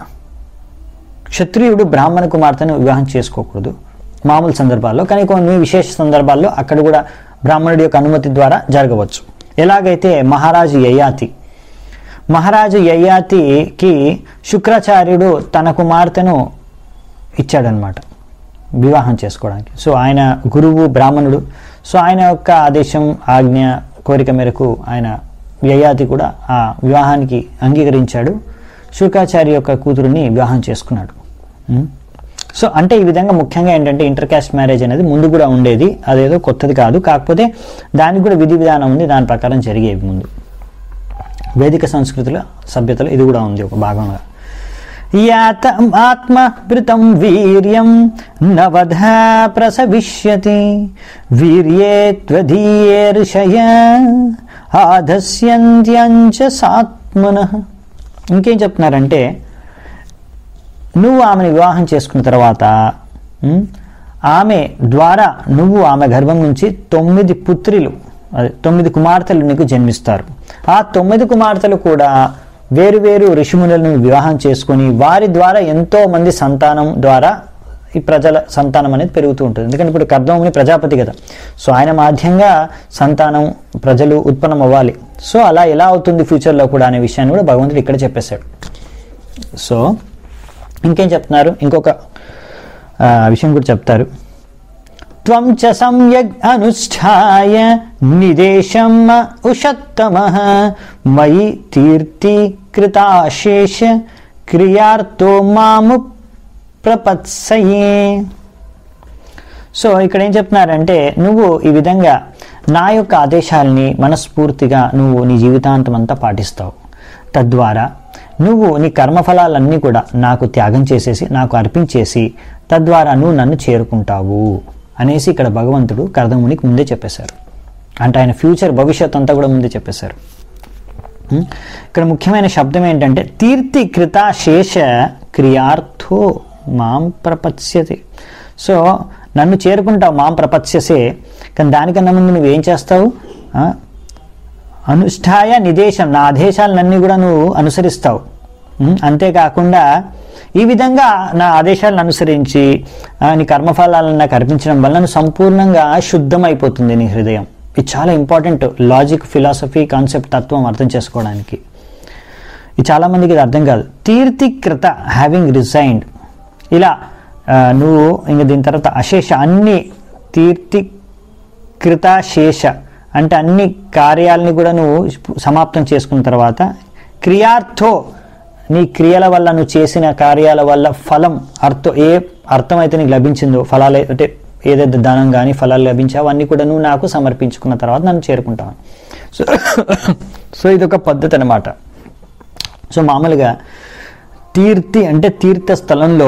క్షత్రియుడు బ్రాహ్మణ కుమార్తెను వివాహం చేసుకోకూడదు మామూలు సందర్భాల్లో కానీ కొన్ని విశేష సందర్భాల్లో అక్కడ కూడా బ్రాహ్మణుడి యొక్క అనుమతి ద్వారా జరగవచ్చు ఎలాగైతే మహారాజు యయాతి మహారాజు యయాతికి శుక్రాచార్యుడు తన కుమార్తెను ఇచ్చాడనమాట వివాహం చేసుకోవడానికి సో ఆయన గురువు బ్రాహ్మణుడు సో ఆయన యొక్క ఆదేశం ఆజ్ఞ కోరిక మేరకు ఆయన యయాతి కూడా ఆ వివాహానికి అంగీకరించాడు శుక్రాచార్య యొక్క కూతురుని వివాహం చేసుకున్నాడు ఉం? సో అంటే ఈ విధంగా ముఖ్యంగా ఏంటంటే ఇంటర్ క్యాస్ట్ మ్యారేజ్ అనేది ముందు కూడా ఉండేది అదేదో కొత్తది కాదు కాకపోతే దానికి కూడా విధి విధానం ఉంది దాని ప్రకారం జరిగేవి ముందు వేదిక సంస్కృతిలో సభ్యతలో ఇది కూడా ఉంది ఒక భాగంగా యాత ఆత్మభృతం వీర్యం నవధ ప్రసవిష్యతి వీర్యే త్వదీయే ఋషయ ఆధస్యంత్యంచ సాత్మన ఇంకేం చెప్తున్నారంటే నువ్వు ఆమెను వివాహం చేసుకున్న తర్వాత ఉం, ఆమె ద్వారా నువ్వు ఆమె గర్భం నుంచి తొమ్మిది పుత్రులు అదే తొమ్మిది కుమార్తెలు నీకు జన్మిస్తారు ఆ తొమ్మిది కుమార్తెలు కూడా వేరు వేరు ఋషిమునులను వివాహం చేసుకొని వారి ద్వారా ఎంతో మంది సంతానం ద్వారా ఈ ప్రజల సంతానం అనేది పెరుగుతూ ఉంటుంది ఎందుకంటే ఇప్పుడు కర్దముని ప్రజాపతి కదా సో ఆయన మాధ్యంగా సంతానం ప్రజలు ఉత్పన్నం అవ్వాలి సో అలా ఎలా అవుతుంది ఫ్యూచర్లో కూడా అనే విషయాన్ని కూడా భగవంతుడు ఇక్కడ చెప్పేశాడు సో ఇంకేం చెప్తున్నారు ఇంకొక ఆ, విషయం కూడా చెప్తారు త్వం చ సమ్యగ్ అనుష్ఠాయ నిదేశం ఉషత్తమ మయి తీర్థీకృతాశేష క్రియార్థో మాము ప్రపత్సయే సో ఇక్కడ ఏం చెప్తున్నారంటే నువ్వు ఈ విధంగా నా యొక్క ఆదేశాలని మనస్ఫూర్తిగా నువ్వు నీ జీవితాంతం అంతా పాటిస్తావు తద్వారా నువ్వు నీ కర్మఫలాలన్నీ కూడా నాకు త్యాగం చేసేసి నాకు అర్పించేసి తద్వారా నువ్వు నన్ను చేరుకుంటావు అనేసి ఇక్కడ భగవంతుడు కర్దమునికి ముందే చెప్పేశారు అంటే ఆయన ఫ్యూచర్ భవిష్యత్ అంతా కూడా ముందే చెప్పేశారు ఉం? ఇక్కడ ముఖ్యమైన శబ్దం ఏంటంటే తీర్థి కృత శేష క్రియార్థో మాం ప్రపత్స్యతి సో నన్ను చేరుకుంటావు మాం ప్రపత్స్యసే కానీ దానికన్నా ముందు నువ్వేం చేస్తావు ఆ? అనుష్ఠాయ నిదేశం నా ఆదేశాలన్నీ కూడా నువ్వు అనుసరిస్తావు ఉం? అంతేకాకుండా ఈ విధంగా నా ఆదేశాలను అనుసరించి ఆ, నీ కర్మఫలాలను నాకు అర్పించడం వల్ల నువ్వు సంపూర్ణంగా శుద్ధమైపోతుంది నీ హృదయం ఇది చాలా ఇంపార్టెంట్ లాజిక్ ఫిలాసఫీ కాన్సెప్ట్ తత్వం అర్థం చేసుకోవడానికి ఇది చాలా మందికి ఇది అర్థం కాదు తీర్థికృత హ్యావింగ్ రిజైన్డ్ ఇలా ఆ, నువ్వు ఇంక దీని తర్వాత అశేష అన్ని తీర్థికృత శేష అంటే అన్ని కార్యాలని కూడా నువ్వు సమాప్తం చేసుకున్న తర్వాత క్రియార్థో నీ క్రియల వల్ల నువ్వు చేసిన కార్యాల వల్ల ఫలం అర్థం ఏ అర్థం అయితే నీకు లభించిందో ఫలాలు అంటే ఏదైతే దానం కానీ ఫలాలు లభించావో అన్నీ కూడా నువ్వు నాకు సమర్పించుకున్న తర్వాత నన్ను చేరుకుంటాను సో సో ఇది ఒక పద్ధతి అనమాట సో మామూలుగా తీర్థి అంటే తీర్థ స్థలంలో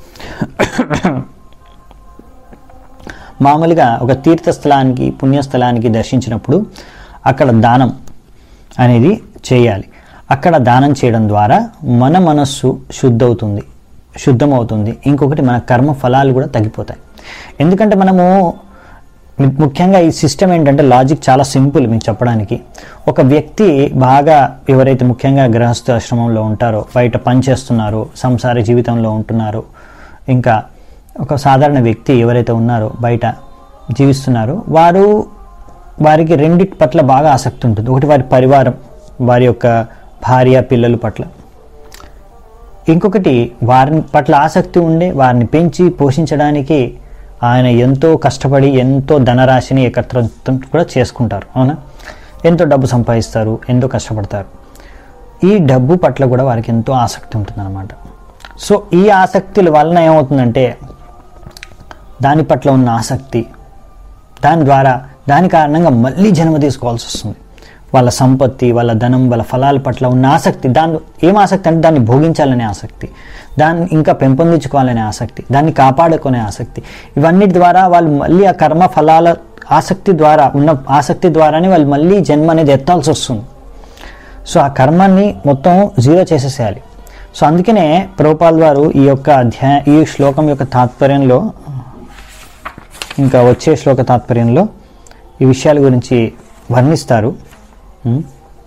మామూలుగా ఒక తీర్థస్థలానికి పుణ్యస్థలానికి దర్శించినప్పుడు అక్కడ దానం అనేది చేయాలి అక్కడ దానం చేయడం ద్వారా మన మనస్సు శుద్ధవుతుంది శుద్ధమవుతుంది ఇంకొకటి మన కర్మ ఫలాలు కూడా తగ్గిపోతాయి ఎందుకంటే మనము ము- ముఖ్యంగా ఈ సిస్టమ్ ఏంటంటే లాజిక్ చాలా సింపుల్ మీకు చెప్పడానికి ఒక వ్యక్తి బాగా ఎవరైతే ముఖ్యంగా గృహస్థ ఆశ్రమంలో ఉంటారో బయట పని చేస్తున్నారో సంసార జీవితంలో ఉంటున్నారో ఇంకా ఒక సాధారణ వ్యక్తి ఎవరైతే ఉన్నారో బయట జీవిస్తున్నారో వారు వారికి రెండిటి పట్ల బాగా ఆసక్తి ఉంటుంది ఒకటి వారి పరివారం వారి యొక్క భార్య పిల్లల పట్ల ఇంకొకటి వారిని పట్ల ఆసక్తి ఉండే వారిని పెంచి పోషించడానికి ఆయన ఎంతో కష్టపడి ఎంతో ధనరాశిని ఏకత్రం కూడా చేసుకుంటారు అవునా ఎంతో డబ్బు సంపాదిస్తారు ఎంతో కష్టపడతారు ఈ డబ్బు పట్ల కూడా వారికి ఎంతో ఆసక్తి ఉంటుందన్నమాట సో ఈ ఆసక్తుల వలన ఏమవుతుందంటే దాని పట్ల ఉన్న ఆసక్తి దాని ద్వారా దాని కారణంగా మళ్ళీ జన్మ తీసుకోవాల్సి వస్తుంది వాళ్ళ సంపత్తి వాళ్ళ ధనం వాళ్ళ ఫలాల పట్ల ఉన్న ఆసక్తి దాని ఏం ఆసక్తి అంటే దాన్ని భోగించాలనే ఆసక్తి దాన్ని ఇంకా పెంపొందించుకోవాలనే ఆసక్తి దాన్ని కాపాడుకునే ఆసక్తి ఇవన్నిటి ద్వారా వాళ్ళు మళ్ళీ ఆ కర్మ ఫలాల ఆసక్తి ద్వారా ఉన్న ఆసక్తి ద్వారానే వాళ్ళు మళ్ళీ జన్మ అనేది ఎత్తాల్సి వస్తుంది సో ఆ కర్మాన్ని మొత్తం జీరో చేసేసేయాలి సో అందుకనే ప్రభుపాల్ వారు ఈ యొక్క అధ్యాయ ఈ శ్లోకం యొక్క తాత్పర్యంలో ఇంకా వచ్చే శ్లోక తాత్పర్యంలో ఈ విషయాల గురించి వర్ణిస్తారు ఉమ్.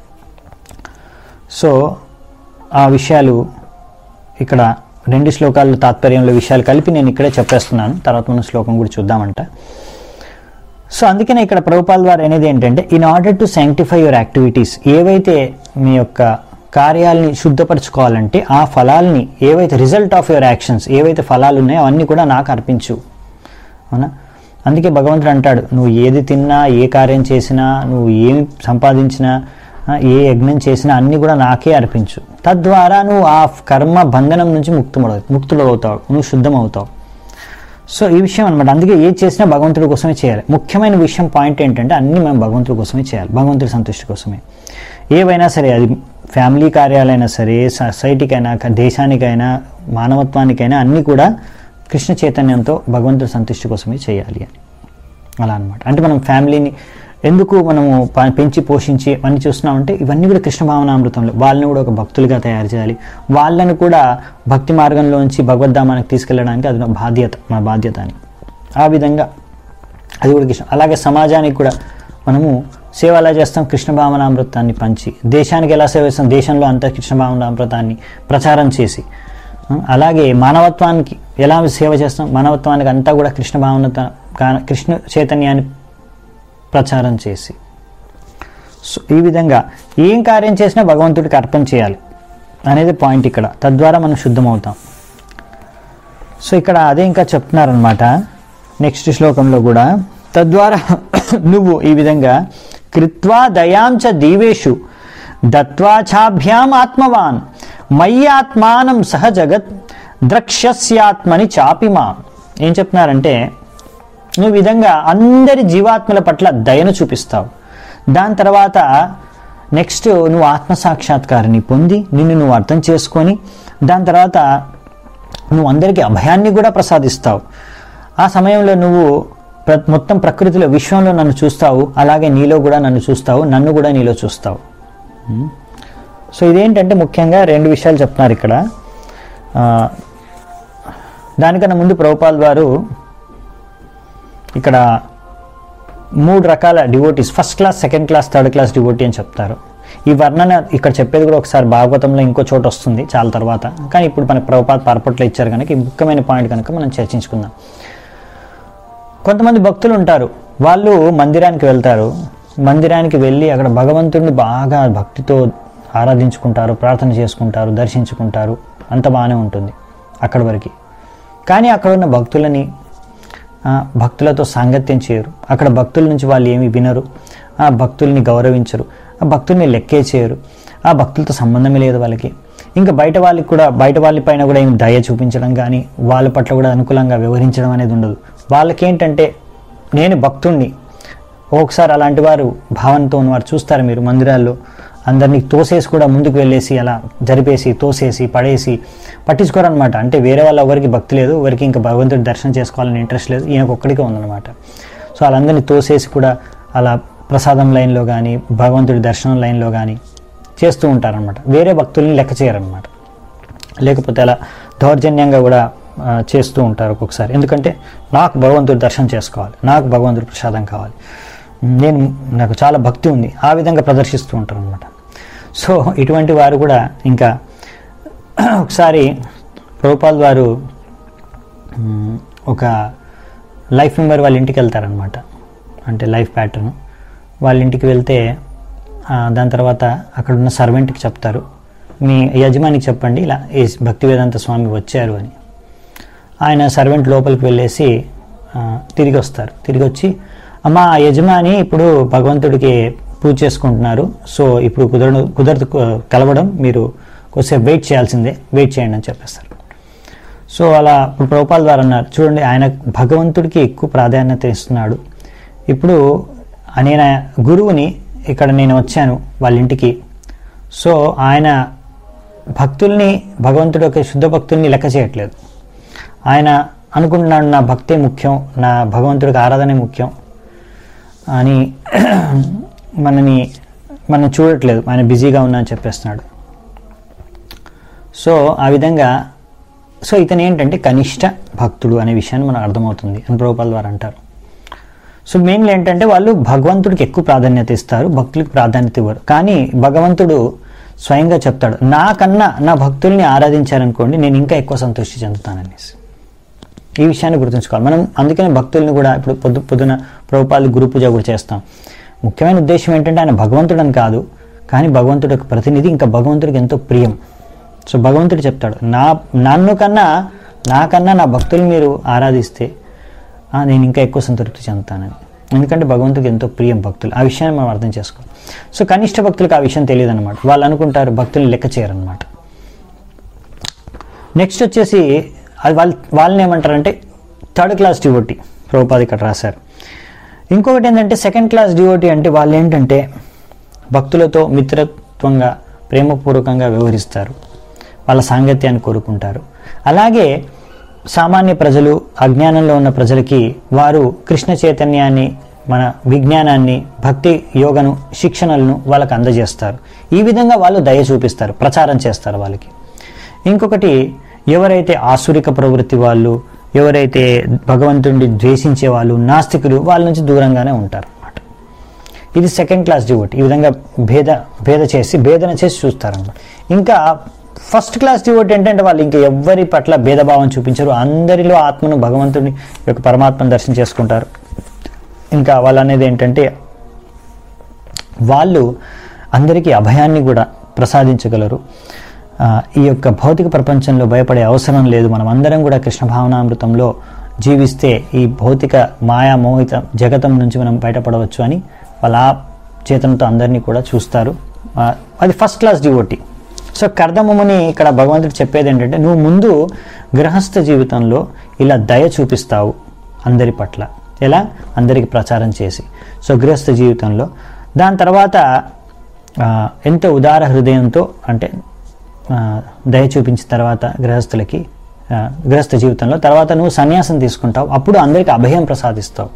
సో ఆ విషయాలు ఇక్కడ రెండు శ్లోకాల తాత్పర్యంలో విషయాలు కలిపి నేను ఇక్కడే చెప్పేస్తున్నాను తర్వాత మనం శ్లోకం కూడా చూద్దామంట సో అందుకనే ఇక్కడ ప్రభుపాల్ వారు అనేది ఏంటంటే in order to sanctify your activities ఏవైతే మీ యొక్క కార్యాలని శుద్ధపరచుకోవాలంటే ఆ ఫలాల్ని ఏవైతే రిజల్ట్ ఆఫ్ యువర్ యాక్షన్స్ ఏవైతే ఫలాలు ఉన్నాయో అవన్నీ కూడా నాకు అర్పించు అవునా అందుకే భగవంతుడు అంటాడు నువ్వు ఏది తిన్నా ఏ కార్యం చేసినా నువ్వు ఏం సంపాదించినా ఆ, ఏ యజ్ఞం చేసినా అన్నీ కూడా నాకే అర్పించు తద్వారా నువ్వు ఆ కర్మ బంధనం నుంచి ముక్తుమడు ముక్తుడవుతావు నువ్వు శుద్ధమవుతావు సో ఈ విషయం అనమాట అందుకే ఏది చేసినా భగవంతుడి కోసమే చేయాలి ముఖ్యమైన విషయం పాయింట్ ఏంటంటే అన్ని మనం భగవంతుడి కోసమే చేయాలి భగవంతుడి సంతృష్టి కోసమే ఏవైనా సరే అది ఫ్యామిలీ కార్యాలైనా సరే సొసైటీకైనా క- దేశానికైనా మానవత్వానికైనా అన్నీ కూడా కృష్ణ చైతన్యంతో భగవంతుడి సంతృష్టి కోసమే చేయాలి అని అలా అనమాట అంటే మనం ఫ్యామిలీని ఎందుకు మనము ప- పెంచి పోషించి అన్ని చూస్తున్నామంటే ఇవన్నీ కూడా కృష్ణ భావనామృతంలో వాళ్ళని కూడా ఒక భక్తులుగా తయారు చేయాలి వాళ్ళని కూడా భక్తి మార్గంలోంచి భగవద్ధామానికి తీసుకెళ్ళడానికి అది నా బాధ్యత మన బాధ్యత అని ఆ విధంగా అది కూడా కృష్ణ అలాగే సమాజానికి కూడా మనము సేవ ఎలా చేస్తాం కృష్ణ భావనామృతాన్ని పంచి దేశానికి ఎలా సేవ చేస్తాం దేశంలో అంతా కృష్ణ భావనామృతాన్ని ప్రచారం చేసి ఆ, అలాగే మానవత్వానికి ఎలా సేవ చేస్తాం మానవత్వానికి అంతా కూడా కృష్ణ భావనత కా- కృష్ణ చైతన్యాన్ని ప్రచారం చేసి సో ఈ విధంగా ఏం కార్యం చేసినా భగవంతుడికి అర్పణ చేయాలి అనేది పాయింట్ ఇక్కడ తద్వారా మనం శుద్ధమవుతాం సో ఇక్కడ అదే ఇంకా చెప్తున్నారనమాట నెక్స్ట్ శ్లోకంలో కూడా తద్వారా నువ్వు ఈ విధంగా కృత్వా దయాంచ దీవేషు దత్వాఛాభ్యాం ఆత్మవాన్ మయ్యాత్మానం సహ జగత్ ద్రక్ష్యస్యాత్మని చాపిమా ఏం చెప్తున్నారంటే నువ్వు ఈ విధంగా అందరి జీవాత్మల పట్ల దయను చూపిస్తావు దాని తర్వాత నెక్స్ట్ నువ్వు ఆత్మసాక్షాత్కారాన్ని పొంది నిన్ను నువ్వు అర్థం చేసుకొని దాని తర్వాత నువ్వు అందరికీ అభయాన్ని కూడా ప్రసాదిస్తావు ఆ సమయంలో నువ్వు ప్ర మొత్తం ప్రకృతిలో విశ్వంలో నన్ను చూస్తావు అలాగే నీలో కూడా నన్ను చూస్తావు నన్ను కూడా నీలో చూస్తావు ఉమ్. సో ఇదేంటంటే ముఖ్యంగా రెండు విషయాలు చెప్తున్నారు ఇక్కడ ఆ, దానికన్నా ముందు ప్రభుపాల్ వారు ఇక్కడ మూడు రకాల devotees first class second class third class devotee అని చెప్తారు ఈ వర్ణన ఇక్కడ చెప్పేది కూడా ఒకసారి భాగవతంలో ఇంకో చోట వస్తుంది చాలా తర్వాత కానీ ఇప్పుడు మనకి ప్రభుపాద్ పరపట్లో ఇచ్చారు కనుక ఈ ముఖ్యమైన పాయింట్ కనుక మనం చర్చించుకుందాం కొంతమంది భక్తులు ఉంటారు వాళ్ళు మందిరానికి వెళ్తారు మందిరానికి వెళ్ళి అక్కడ భగవంతుడిని బాగా భక్తితో ఆరాధించుకుంటారు ప్రార్థన చేసుకుంటారు దర్శించుకుంటారు అంత బాగానే ఉంటుంది అక్కడి వరకు కానీ అక్కడ ఉన్న భక్తులని ఆ, భక్తులతో సాంగత్యం చేయరు అక్కడ భక్తుల నుంచి వాళ్ళు ఏమి వినరు ఆ భక్తుల్ని గౌరవించరు ఆ భక్తుల్ని లెక్కే చేయరు ఆ భక్తులతో సంబంధమే లేదు వాళ్ళకి ఇంకా బయట వాళ్ళకి కూడా బయట వాళ్ళ పైన కూడా ఏమి దయ చూపించడం కానీ వాళ్ళ పట్ల కూడా అనుకూలంగా వ్యవహరించడం అనేది ఉండదు వాళ్ళకేంటంటే నేను భక్తుణ్ణి ఒకసారి అలాంటి వారు భావనతో ఉన్నవారు చూస్తారు మీరు మందిరాల్లో అందరినీ తోసేసి కూడా ముందుకు వెళ్ళేసి అలా జరిపేసి తోసేసి పడేసి పట్టించుకోరనమాట అంటే వేరే వాళ్ళ ఎవరికి భక్తి లేదు ఎవరికి ఇంకా భగవంతుడి దర్శనం చేసుకోవాలని ఇంట్రెస్ట్ లేదు ఈయనకు ఒక్కడికే ఉందన్నమాట సో వాళ్ళందరినీ తోసేసి కూడా అలా ప్రసాదం లైన్లో కానీ భగవంతుడి దర్శనం లైన్లో కానీ చేస్తూ ఉంటారనమాట వేరే భక్తుల్ని లెక్క చేయరనమాట లేకపోతే అలా దౌర్జన్యంగా కూడా ఆ, చేస్తూ ఉంటారు ఒక్కొక్కసారి ఎందుకంటే నాకు భగవంతుడి దర్శనం చేసుకోవాలి నాకు భగవంతుడి ప్రసాదం కావాలి నేను నాకు చాలా భక్తి ఉంది ఆ విధంగా ప్రదర్శిస్తూ ఉంటారు అనమాట సో ఇటువంటి వారు కూడా ఇంకా ఒకసారి ప్రభుపాల్ వారు మ్, ఒక లైఫ్ మెంబర్ వాళ్ళ ఇంటికి వెళ్తారనమాట అంటే లైఫ్ ప్యాటర్న్ వాళ్ళ ఇంటికి వెళ్తే ఆ, దాని తర్వాత అక్కడ ఉన్న సర్వెంట్కి చెప్తారు మీ యజమానికి చెప్పండి ఇలా ఈ భక్తి వేదాంత స్వామి వచ్చారు అని ఆయన సర్వెంట్ లోపలికి వెళ్ళేసి ఆ, తిరిగి వస్తారు తిరిగి వచ్చి అమ్మ ఆ యజమాని ఇప్పుడు భగవంతుడికి పూజ చేసుకుంటున్నారు సో ఇప్పుడు కుదరదు కుదరదు కలవడం మీరు కొద్దిసేపు వెయిట్ చేయాల్సిందే వెయిట్ చేయండి అని చెప్పేస్తారు సో అలా ఇప్పుడు ప్రభుపాల్ ద్వారా అన్నారు చూడండి ఆయన భగవంతుడికి ఎక్కువ ప్రాధాన్యత ఇస్తున్నాడు ఇప్పుడు నేను గురువుని ఇక్కడ నేను వచ్చాను వాళ్ళ ఇంటికి సో ఆయన భక్తుల్ని భగవంతుడి యొక్క శుద్ధ భక్తుల్ని లెక్క చేయట్లేదు ఆయన అనుకుంటున్నాడు నా భక్తే ముఖ్యం నా భగవంతుడికి ఆరాధనే ముఖ్యం అని మనని మనం చూడట్లేదు ఆయన బిజీగా ఉన్నా అని చెప్పేస్తున్నాడు సో ఆ విధంగా సో ఇతను ఏంటంటే కనిష్ట భక్తుడు అనే విషయాన్ని మనకు అర్థమవుతుంది అని ప్రభుపాల్ వారు అంటారు సో మెయిన్లీ ఏంటంటే వాళ్ళు భగవంతుడికి ఎక్కువ ప్రాధాన్యత ఇస్తారు భక్తులకు ప్రాధాన్యత ఇవ్వరు కానీ భగవంతుడు స్వయంగా చెప్తాడు నాకన్నా నా భక్తుల్ని ఆరాధించారనుకోండి నేను ఇంకా ఎక్కువ సంతృష్టి చెందుతాననేసి ఈ విషయాన్ని గుర్తుంచుకోవాలి మనం అందుకనే భక్తుల్ని కూడా ఇప్పుడు పొద్దు పొద్దున ప్రభుపాలు గురు పూజ కూడా చేస్తాం ముఖ్యమైన ఉద్దేశం ఏంటంటే ఆయన భగవంతుడు అని కాదు కానీ భగవంతుడి యొక్క ప్రతినిధి ఇంకా భగవంతుడికి ఎంతో ప్రియం సో భగవంతుడు చెప్తాడు నా నన్ను కన్నా నాకన్నా నా భక్తులు మీరు ఆరాధిస్తే ఆ, నేను ఇంకా ఎక్కువ సంతృప్తి చెందుతానని ఎందుకంటే భగవంతుడికి ఎంతో ప్రియం భక్తులు ఆ విషయాన్ని మనం అర్థం చేసుకోవాలి సో కనిష్ట భక్తులకు ఆ విషయం తెలియదు అనమాట వాళ్ళు అనుకుంటారు భక్తులు లెక్క చేయరనమాట నెక్స్ట్ వచ్చేసి అది వాళ్ళు వాళ్ళని ఏమంటారంటే థర్డ్ క్లాస్ డివోటీ ప్రభుపాద ఇక్కడ రాశారు ఇంకొకటి ఏంటంటే సెకండ్ క్లాస్ డివోటీ అంటే వాళ్ళు ఏంటంటే భక్తులతో మిత్రత్వంగా ప్రేమపూర్వకంగా వ్యవహరిస్తారు వాళ్ళ సాంగత్యాన్ని కోరుకుంటారు అలాగే సామాన్య ప్రజలు అజ్ఞానంలో ఉన్న ప్రజలకి వారు కృష్ణ చైతన్యాన్ని మన విజ్ఞానాన్ని భక్తి యోగను శిక్షణలను వాళ్ళకి అందజేస్తారు ఈ విధంగా వాళ్ళు దయ చూపిస్తారు ప్రచారం చేస్తారు వాళ్ళకి ఇంకొకటి ఎవరైతే ఆసురిక ప్రవృత్తి వాళ్ళు ఎవరైతే భగవంతుడిని ద్వేషించే వాళ్ళు నాస్తికులు వాళ్ళ నుంచి దూరంగానే ఉంటారు అన్నమాట ఇది సెకండ్ క్లాస్ డివోటీ ఈ విధంగా భేద భేద చేసి భేదన చేసి చూస్తారన్నమాట ఇంకా ఫస్ట్ క్లాస్ డివోటీ ఏంటంటే వాళ్ళు ఇంకా ఎవ్వరి పట్ల భేదభావం చూపించరు అందరిలో ఆత్మను భగవంతుని యొక్క పరమాత్మను దర్శనం చేసుకుంటారు ఇంకా వాళ్ళు అనేది ఏంటంటే వాళ్ళు అందరికీ అభయాన్ని కూడా ప్రసాదించగలరు ఆ, ఈ యొక్క భౌతిక ప్రపంచంలో భయపడే అవసరం లేదు మనం అందరం కూడా కృష్ణ భావనామృతంలో జీవిస్తే ఈ భౌతిక మాయా మోహిత జగతం నుంచి మనం బయటపడవచ్చు అని వాళ్ళ ఆ చేతనతో అందరినీ కూడా చూస్తారు ఆ, అది first class devotee so Kardama Muni ఇక్కడ భగవంతుడు చెప్పేది ఏంటంటే నువ్వు ముందు గృహస్థ జీవితంలో ఇలా దయ చూపిస్తావు అందరి పట్ల ఎలా అందరికి ప్రచారం చేసి సో గృహస్థ జీవితంలో దాని తర్వాత ఆ, ఎంతో ఉదార హృదయంతో అంటే ఆ, దయ చూపించిన తర్వాత గృహస్థులకి ఆ, గృహస్థ జీవితంలో తర్వాత నువ్వు సన్యాసం తీసుకుంటావు అప్పుడు అందరికి అభయం ప్రసాదిస్తావు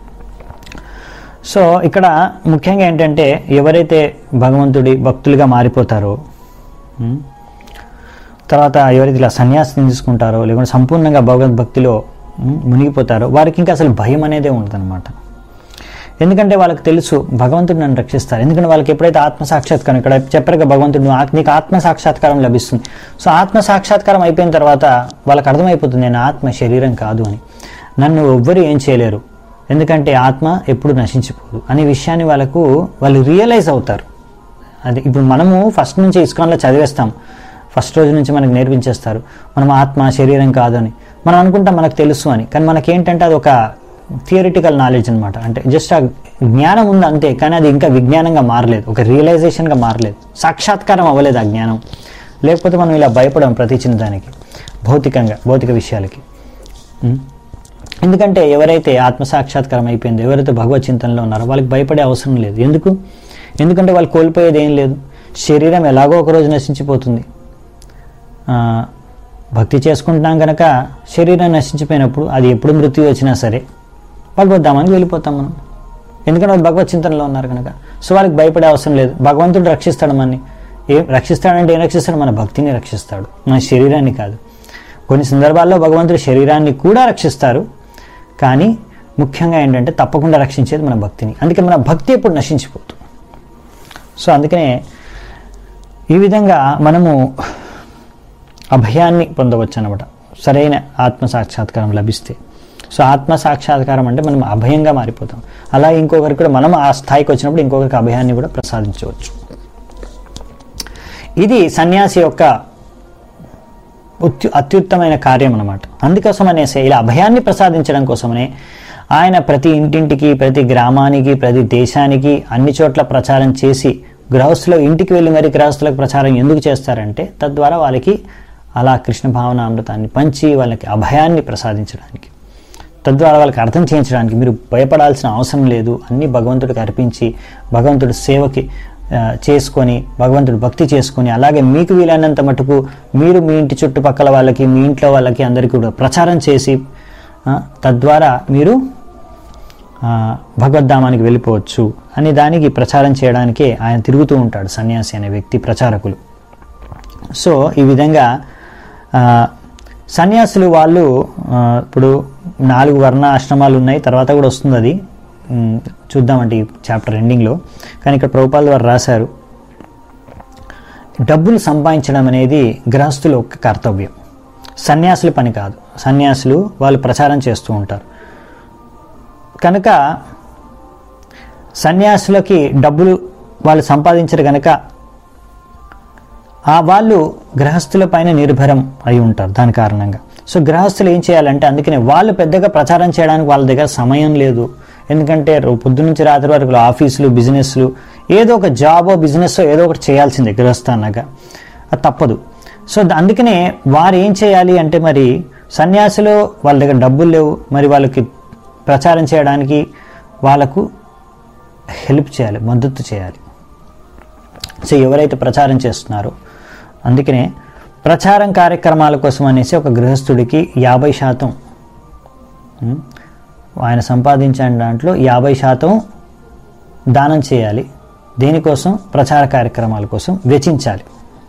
సో ఇక్కడ ముఖ్యంగా ఏంటంటే ఎవరైతే భగవంతుడి భక్తులుగా మారిపోతారో ఉమ్, తర్వాత ఎవరైతే ఇలా సన్యాసం తీసుకుంటారో లేకుంటే సంపూర్ణంగా భగవద్ భక్తిలో ఉమ్, మునిగిపోతారో వారికి ఇంకా అసలు భయం అనేదే ఉండదన్నమాట ఎందుకంటే వాళ్ళకి తెలుసు భగవంతుడు నన్ను రక్షిస్తారు ఎందుకంటే వాళ్ళకి ఎప్పుడైతే ఆత్మ సాక్షాత్కారం ఇక్కడ చెప్పారు కదా భగవంతుడు నువ్వు ఆత్- నీకు ఆత్మ సాక్షాత్కారం లభిస్తుంది సో ఆత్మ సాక్షాత్కారం అయిపోయిన తర్వాత వాళ్ళకి అర్థమైపోతుంది నేను ఆత్మ శరీరం కాదు అని నన్ను ఎవ్వరు ఏం చేయలేరు ఎందుకంటే ఆత్మ ఎప్పుడు నశించిపోదు అనే విషయాన్ని వాళ్ళకు వాళ్ళు రియలైజ్ అవుతారు అది ఇప్పుడు మనము ఫస్ట్ నుంచి ఇస్కాన్లో చదివేస్తాం ఫస్ట్ రోజు నుంచి మనకు నేర్పించేస్తారు మనం ఆత్మ శరీరం కాదు అని మనం అనుకుంటాం మనకు తెలుసు అని కానీ మనకేంటంటే అది ఒక థియరిటికల్ నాలెడ్జ్ అనమాట అంటే జస్ట్ ఆ జ్ఞానం ఉంది అంతే కానీ అది ఇంకా విజ్ఞానంగా మారలేదు ఒక రియలైజేషన్గా మారలేదు సాక్షాత్కారం అవ్వలేదు ఆ జ్ఞానం లేకపోతే మనం ఇలా భయపడం ప్రతి చిన్న దానికి భౌతికంగా భౌతిక విషయాలకి ఉం? ఎందుకంటే ఎవరైతే ఆత్మ సాక్షాత్కారం అయిపోయిందో ఎవరైతే భగవత్ చింతనలో ఉన్నారో వాళ్ళకి భయపడే అవసరం లేదు ఎందుకు ఎందుకంటే వాళ్ళు కోల్పోయేది ఏం లేదు శరీరం ఎలాగో ఒక రోజు నశించిపోతుంది ఆ, భక్తి చేసుకుంటున్నాం కనుక శరీరం నశించిపోయినప్పుడు అది ఎప్పుడు మృత్యు వచ్చినా సరే భగవద్ధామానికి వెళ్ళిపోతాం మనం ఎందుకంటే వాళ్ళు భగవత్ చింతనలో ఉన్నారు కనుక సో వాళ్ళకి భయపడే అవసరం లేదు భగవంతుడు రక్షిస్తాడు మనని ఏం రక్షిస్తాడంటే ఏం రక్షిస్తాడు మన భక్తిని రక్షిస్తాడు మన శరీరాన్ని కాదు కొన్ని సందర్భాల్లో భగవంతుడు శరీరాన్ని కూడా రక్షిస్తారు కానీ ముఖ్యంగా ఏంటంటే తప్పకుండా రక్షించేది మన భక్తిని అందుకే మన భక్తి ఎప్పుడు నశించిపోతుంది సో అందుకనే ఈ విధంగా మనము అభయాన్ని పొందవచ్చు అనమాట సరైన ఆత్మ సాక్షాత్కారం లభిస్తే సో ఆత్మ సాక్షాత్కారం అంటే మనం అభయంగా మారిపోతాం అలా ఇంకొకరికి కూడా మనం ఆ స్థాయికి వచ్చినప్పుడు ఇంకొకరికి అభయాన్ని కూడా ప్రసాదించవచ్చు ఇది సన్యాసి యొక్క ఉత్యు అత్యుత్తమైన కార్యం అనమాట అందుకోసం అనేసి ఇలా అభయాన్ని ప్రసాదించడం కోసమనే ఆయన ప్రతి ఇంటింటికి ప్రతి గ్రామానికి ప్రతి దేశానికి అన్ని చోట్ల ప్రచారం చేసి గృహస్థుల ఇంటికి వెళ్ళి మరి గృహస్థులకు ప్రచారం ఎందుకు చేస్తారంటే తద్వారా వాళ్ళకి అలా కృష్ణ భావన అమృతాన్ని పంచి వాళ్ళకి అభయాన్ని ప్రసాదించడానికి తద్వారా వాళ్ళకి అర్థం చేయించడానికి మీరు భయపడాల్సిన అవసరం లేదు అన్ని భగవంతుడికి అర్పించి భగవంతుడి సేవకి ఆ, చేసుకొని భగవంతుడు భక్తి చేసుకొని అలాగే మీకు వీలైనంత మటుకు మీరు మీ ఇంటి చుట్టుపక్కల వాళ్ళకి మీ ఇంట్లో వాళ్ళకి అందరికీ కూడా ప్రచారం చేసి ఆ, తద్వారా మీరు ఆ, భగవద్ధామానికి వెళ్ళిపోవచ్చు అని దానికి ప్రచారం చేయడానికే ఆయన తిరుగుతూ ఉంటాడు సన్యాసి అనే వ్యక్తి ప్రచారకులు సో ఈ విధంగా ఆ, సన్యాసులు వాళ్ళు ఆ, ఇప్పుడు నాలుగు వర్ణ ఆశ్రమాలు ఉన్నాయి తర్వాత కూడా వస్తుంది అది ఉమ్, చూద్దామంటే ఈ చాప్టర్ ఎండింగ్లో కానీ ఇక్కడ ప్రభుపాల్ వారు రాశారు డబ్బులు సంపాదించడం అనేది గృహస్థుల యొక్క కర్తవ్యం సన్యాసుల పని కాదు సన్యాసులు వాళ్ళు ప్రచారం చేస్తూ ఉంటారు కనుక సన్యాసులకి డబ్బులు వాళ్ళు సంపాదించరు కనుక ఆ వాళ్ళు గృహస్థుల పైన నిర్భరం అయి ఉంటారు దాని కారణంగా సో గృహస్థులు ఏం చేయాలంటే అందుకనే వాళ్ళు పెద్దగా ప్రచారం చేయడానికి వాళ్ళ దగ్గర సమయం లేదు ఎందుకంటే రో- పొద్దు నుంచి రాత్రి వరకు ఆఫీసులు బిజినెస్లు ఏదో ఒక జాబో బిజినెస్ ఏదో ఒకటి చేయాల్సిందే గృహస్థ అన్నాక అది తప్పదు సో ద- అందుకనే వారు ఏం చేయాలి అంటే మరి సన్యాసులు వాళ్ళ దగ్గర డబ్బులు లేవు మరి వాళ్ళకి ప్రచారం చేయడానికి వాళ్ళకు హెల్ప్ చేయాలి మద్దతు చేయాలి సో ఎవరైతే ప్రచారం చేస్తున్నారో అందుకనే ప్రచారం కార్యక్రమాల కోసం అనేసి ఒక గృహస్థుడికి యాభై శాతం ఉం, ఆయన సంపాదించిన దాంట్లో యాభై శాతం దానం చేయాలి దేనికోసం ప్రచార కార్యక్రమాల కోసం వెచ్చించాలి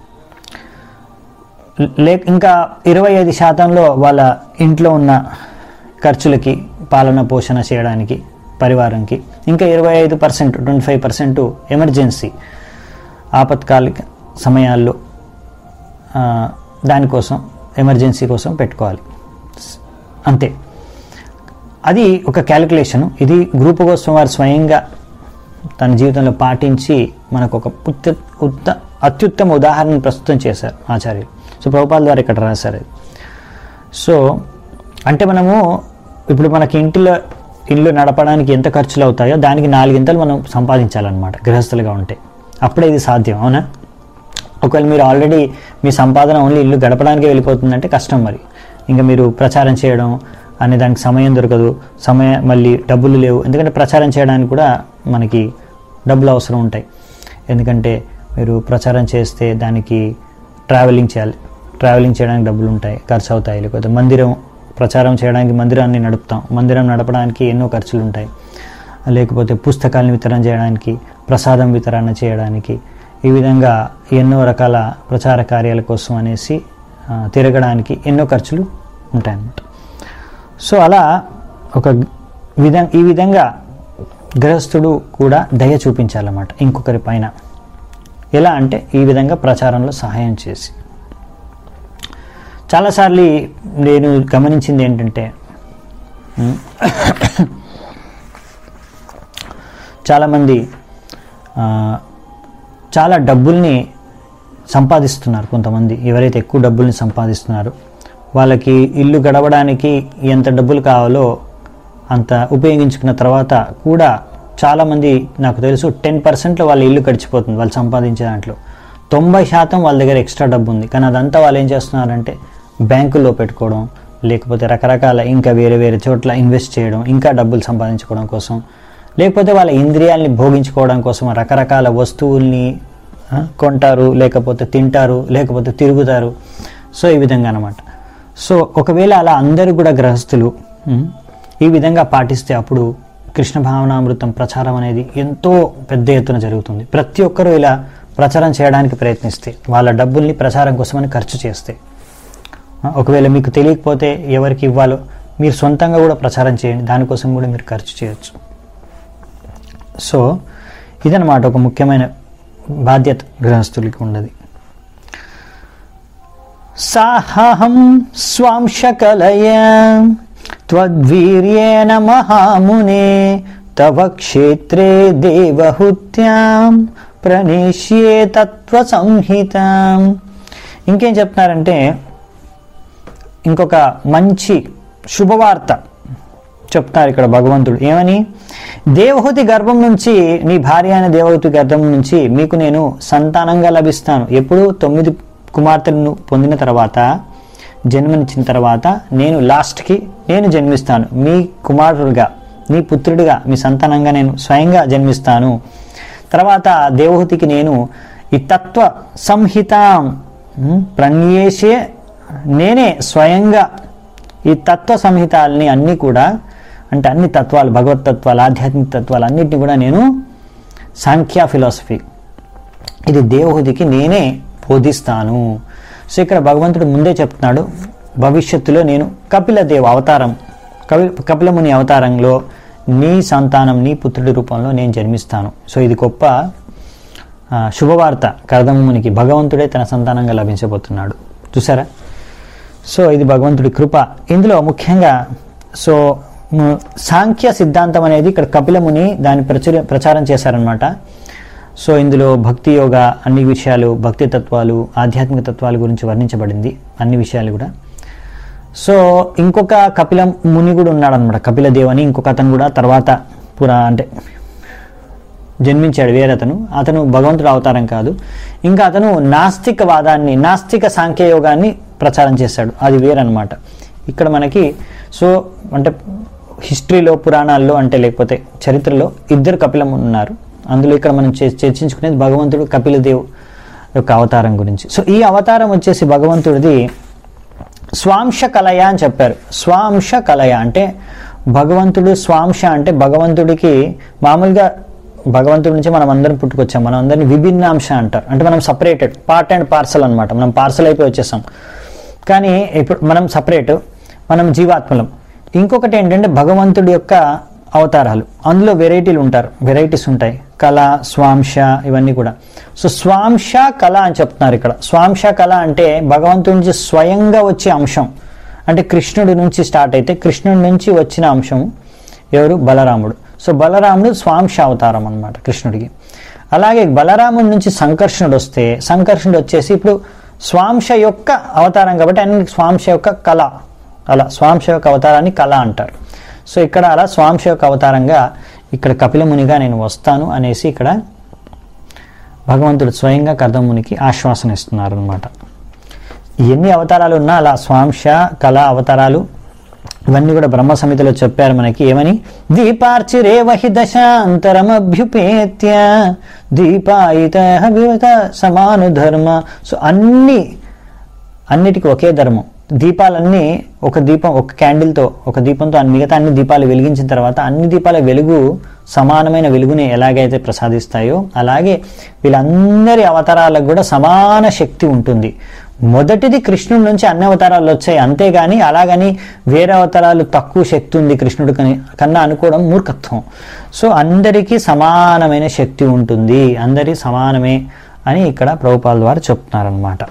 లే ఇంకా ఇరవై ఐదు శాతంలో వాళ్ళ ఇంట్లో ఉన్న ఖర్చులకి పాలన పోషణ చేయడానికి పరివారంకి ఇంకా ఇరవై ఐదు percent twenty five percent emergency ఆపత్కాలిక సమయాల్లో ఆ, దానికోసం ఎమర్జెన్సీ కోసం పెట్టుకోవాలి అంతే అది ఒక క్యాలిక్యులేషన్ ఇది గ్రూప్ కోసం వారు స్వయంగా తన జీవితంలో పాటించి మనకు ఒక ఉత్త ఉత్త అత్యుత్తమ ఉదాహరణను ప్రస్తుతం చేశారు ఆచార్యులు సో ప్రభుపాల్ ద్వారా ఇక్కడ రాశారు ఇది సో అంటే మనము ఇప్పుడు మనకి ఇంటిలో ఇల్లు నడపడానికి ఎంత ఖర్చులు అవుతాయో దానికి నాలుగింతలు మనం సంపాదించాలన్నమాట గృహస్థులుగా ఉంటే అప్పుడే ఇది సాధ్యం అవునా ఒకవేళ మీరు ఆల్రెడీ మీ సంపాదన ఓన్లీ ఇల్లు గడపడానికే వెళ్ళిపోతుందంటే కష్టం మరి ఇంకా మీరు ప్రచారం చేయడం అనే దానికి సమయం దొరకదు సమయం మళ్ళీ డబ్బులు లేవు ఎందుకంటే ప్రచారం చేయడానికి కూడా మనకి డబ్బులు అవసరం ఉంటాయి ఎందుకంటే మీరు ప్రచారం చేస్తే దానికి ట్రావెలింగ్ చేయాలి ట్రావెలింగ్ చేయడానికి డబ్బులు ఉంటాయి ఖర్చు అవుతాయి లేకపోతే మందిరం ప్రచారం చేయడానికి మందిరాన్ని నడుపుతాం మందిరం నడపడానికి ఎన్నో ఖర్చులు ఉంటాయి లేకపోతే పుస్తకాలను వితరణ చేయడానికి ప్రసాదం వితరణ చేయడానికి ఈ విధంగా ఎన్నో రకాల ప్రచార కార్యాల కోసం అనేసి ఆ, తిరగడానికి ఎన్నో ఖర్చులు ఉంటాయన్నమాట సో అలా ఒక విధం ఈ విధంగా గృహస్థుడు కూడా దయ చూపించాలన్నమాట ఇంకొకరి పైన ఎలా అంటే ఈ విధంగా ప్రచారంలో సహాయం చేసి చాలాసార్లు నేను గమనించింది ఏంటంటే ఉమ్, చాలామంది ఆ, చాలా డబ్బుల్ని సంపాదిస్తున్నారు కొంతమంది ఎవరైతే ఎక్కువ డబ్బుల్ని సంపాదిస్తున్నారో వాళ్ళకి ఇల్లు గడవడానికి ఎంత డబ్బులు కావాలో అంత ఉపయోగించుకున్న తర్వాత కూడా చాలామంది నాకు తెలుసు టెన్ పర్సెంట్లో వాళ్ళ ఇల్లు గడిచిపోతుంది వాళ్ళు సంపాదించే దాంట్లో తొంభై శాతం వాళ్ళ దగ్గర ఎక్స్ట్రా డబ్బు ఉంది కానీ అదంతా వాళ్ళు ఏం చేస్తున్నారంటే బ్యాంకుల్లో పెట్టుకోవడం లేకపోతే రకరకాల ఇంకా వేరే వేరే చోట్ల ఇన్వెస్ట్ చేయడం ఇంకా డబ్బులు సంపాదించుకోవడం కోసం లేకపోతే వాళ్ళ ఇంద్రియాల్ని భోగించుకోవడం కోసం రకరకాల వస్తువుల్ని ఆ, కొంటారు లేకపోతే తింటారు లేకపోతే తిరుగుతారు సో ఈ విధంగా అనమాట సో ఒకవేళ అలా అందరూ కూడా గ్రహస్థులు ఉమ్, ఈ విధంగా పాటిస్తే అప్పుడు కృష్ణ భావనామృతం ప్రచారం అనేది ఎంతో పెద్ద ఎత్తున జరుగుతుంది ప్రతి ఒక్కరూ ఇలా ప్రచారం చేయడానికి ప్రయత్నిస్తే వాళ్ళ డబ్బుల్ని ప్రచారం కోసమని ఖర్చు చేస్తే ఆ, ఒకవేళ మీకు తెలియకపోతే ఎవరికి ఇవ్వాలో మీరు సొంతంగా కూడా ప్రచారం చేయండి దానికోసం కూడా మీరు ఖర్చు చేయొచ్చు సో ఇదన్నమాట ఒక ముఖ్యమైన బాధ్యత గృహస్థులకి ఉన్నది సాహం స్వాంశకలయ త్వద్వీర్యేణ మహామునే తవ క్షేత్రే దేవహుత్యాం ప్రణేష్యే తత్వ సంహిత ఇంకేం చెప్తున్నారంటే ఇంకొక మంచి శుభవార్త చెప్తారు ఇక్కడ భగవంతుడు ఏమని దేవహూతి గర్భం నుంచి నీ భార్య అయిన దేవహూతి గర్భం నుంచి మీకు నేను సంతానంగా లభిస్తాను ఎప్పుడు తొమ్మిది కుమార్తెలను పొందిన తర్వాత జన్మనిచ్చిన తర్వాత నేను లాస్ట్కి నేను జన్మిస్తాను మీ కుమారుడుగా మీ పుత్రుడిగా మీ సంతానంగా నేను స్వయంగా జన్మిస్తాను తర్వాత దేవహూతికి నేను ఈ తత్వ సంహిత ప్రణ్యేషే నేనే స్వయంగా ఈ తత్వ సంహితాలని అన్నీ కూడా అంటే అన్ని తత్వాలు భగవత్ తత్వాలు ఆధ్యాత్మిక తత్వాలు అన్నిటిని కూడా నేను సాంఖ్య ఫిలాసఫీ ఇది దేవహుదికి నేనే బోధిస్తాను సో ఇక్కడ భగవంతుడు ముందే చెప్తున్నాడు భవిష్యత్తులో నేను కపిల దేవ అవతారం కవి కపిలముని అవతారంలో నీ సంతానం నీ పుత్రుడి రూపంలో నేను జన్మిస్తాను సో ఇది గొప్ప ఆ, శుభవార్త కర్దమునికి భగవంతుడే తన సంతానంగా లభించబోతున్నాడు చూసారా సో ఇది భగవంతుడి కృప ఇందులో ముఖ్యంగా సో ము- సాంఖ్య సిద్ధాంతం అనేది ఇక్కడ కపిలముని దాన్ని ప్రచుర ప్రచారం చేశారనమాట సో ఇందులో భక్తి యోగ అన్ని విషయాలు భక్తి తత్వాలు ఆధ్యాత్మిక తత్వాల గురించి వర్ణించబడింది అన్ని విషయాలు కూడా సో ఇంకొక కపిల ముని కూడా ఉన్నాడనమాట కపిల దేవ్ అని ఇంకొక అతను కూడా తర్వాత పురా అంటే జన్మించాడు వేరే అతను అతను భగవంతుడు అవతారం కాదు ఇంకా అతను నాస్తికవాదాన్ని నాస్తిక సాంఖ్యయోగాన్ని ప్రచారం చేశాడు అది వేరనమాట ఇక్కడ మనకి సో అంటే హిస్టరీలో పురాణాల్లో అంటే లేకపోతే చరిత్రలో ఇద్దరు కపిలం ఉన్నారు అందులో ఇక్కడ మనం చే- చర్చించుకునేది భగవంతుడు కపిలదేవ్ యొక్క అవతారం గురించి సో ఈ అవతారం వచ్చేసి భగవంతుడిది స్వాంశ కలయ అని చెప్పారు స్వాంశ కలయ అంటే భగవంతుడు స్వాంశ అంటే భగవంతుడికి మామూలుగా భగవంతుడి నుంచి మనం అందరం పుట్టుకొచ్చాం మనం అందరిని విభిన్నాంశ అంటారు అంటే మనం సపరేటెడ్ పార్ట్ అండ్ పార్సల్ అనమాట మనం పార్సల్ అయిపోయి వచ్చేసాం కానీ ఇప్పుడు మనం సపరేట్ మనం జీవాత్మలం ఇంకొకటి ఏంటంటే భగవంతుడి యొక్క అవతారాలు అందులో వెరైటీలు ఉంటారు వెరైటీస్ ఉంటాయి కళ స్వాంశ ఇవన్నీ కూడా సో స్వాంశ కళ అని చెప్తున్నారు ఇక్కడ స్వాంశ కళ అంటే భగవంతుడి నుంచి స్వయంగా వచ్చే అంశం అంటే కృష్ణుడి నుంచి స్టార్ట్ అయితే కృష్ణుడి నుంచి వచ్చిన అంశం ఎవరు బలరాముడు సో బలరాముడు స్వాంశ అవతారం అన్నమాట కృష్ణుడికి అలాగే బలరాముడి నుంచి సంకర్షణుడు వస్తే సంకర్షణుడు వచ్చేసి ఇప్పుడు స్వాంశ యొక్క అవతారం కాబట్టి అన్ని స్వాంశ యొక్క కళ అలా స్వాంశ యొక్క అవతారాన్ని కళ అంటారు సో ఇక్కడ అలా స్వాంశ యొక్క అవతారంగా ఇక్కడ కపిలమునిగా నేను వస్తాను అనేసి ఇక్కడ భగవంతుడు స్వయంగా కర్దమునికి ఆశ్వాసన ఇస్తున్నారు అనమాట ఎన్ని అవతారాలు ఉన్నా అలా స్వాంశ కళ అవతారాలు ఇవన్నీ కూడా బ్రహ్మ సమితిలో చెప్పారు మనకి ఏమని దీపార్చిరేవహి దశాంతరమభ్యుపేత్య దీపాయిత వివత సమాను ధర్మ సో అన్ని అన్నిటికీ ఒకే ధర్మం దీపాలన్నీ ఒక దీపం ఒక క్యాండిల్తో ఒక దీపంతో అన్ని మిగతా అన్ని దీపాలు వెలిగించిన తర్వాత అన్ని దీపాల వెలుగు సమానమైన వెలుగుని ఎలాగైతే ప్రసాదిస్తాయో అలాగే వీళ్ళందరి అవతారాలకు కూడా సమాన శక్తి ఉంటుంది మొదటిది కృష్ణుడి నుంచి అన్ని అవతారాలు వచ్చాయి అంతేగాని అలాగని వేరే అవతారాలు తక్కువ శక్తి ఉంది కృష్ణుడి కని కన్నా అనుకోవడం మూర్ఖత్వం సో అందరికీ సమానమైన శక్తి ఉంటుంది అందరి సమానమే అని ఇక్కడ ప్రభుపాల ద్వారా చెప్తున్నారనమాట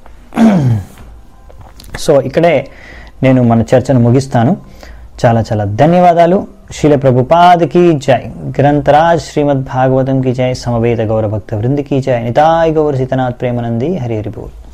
సో ఇక్కడే నేను మన చర్చను ముగిస్తాను చాలా చాలా ధన్యవాదాలు శీల ప్రభుపాదకి జై గ్రంథరాజ్ శ్రీమద్ భాగవతం की जय समवेत गौर भक्त वृंद की जय निताय गौर सीतनाथ प्रेमानंदी हरि हरि बोल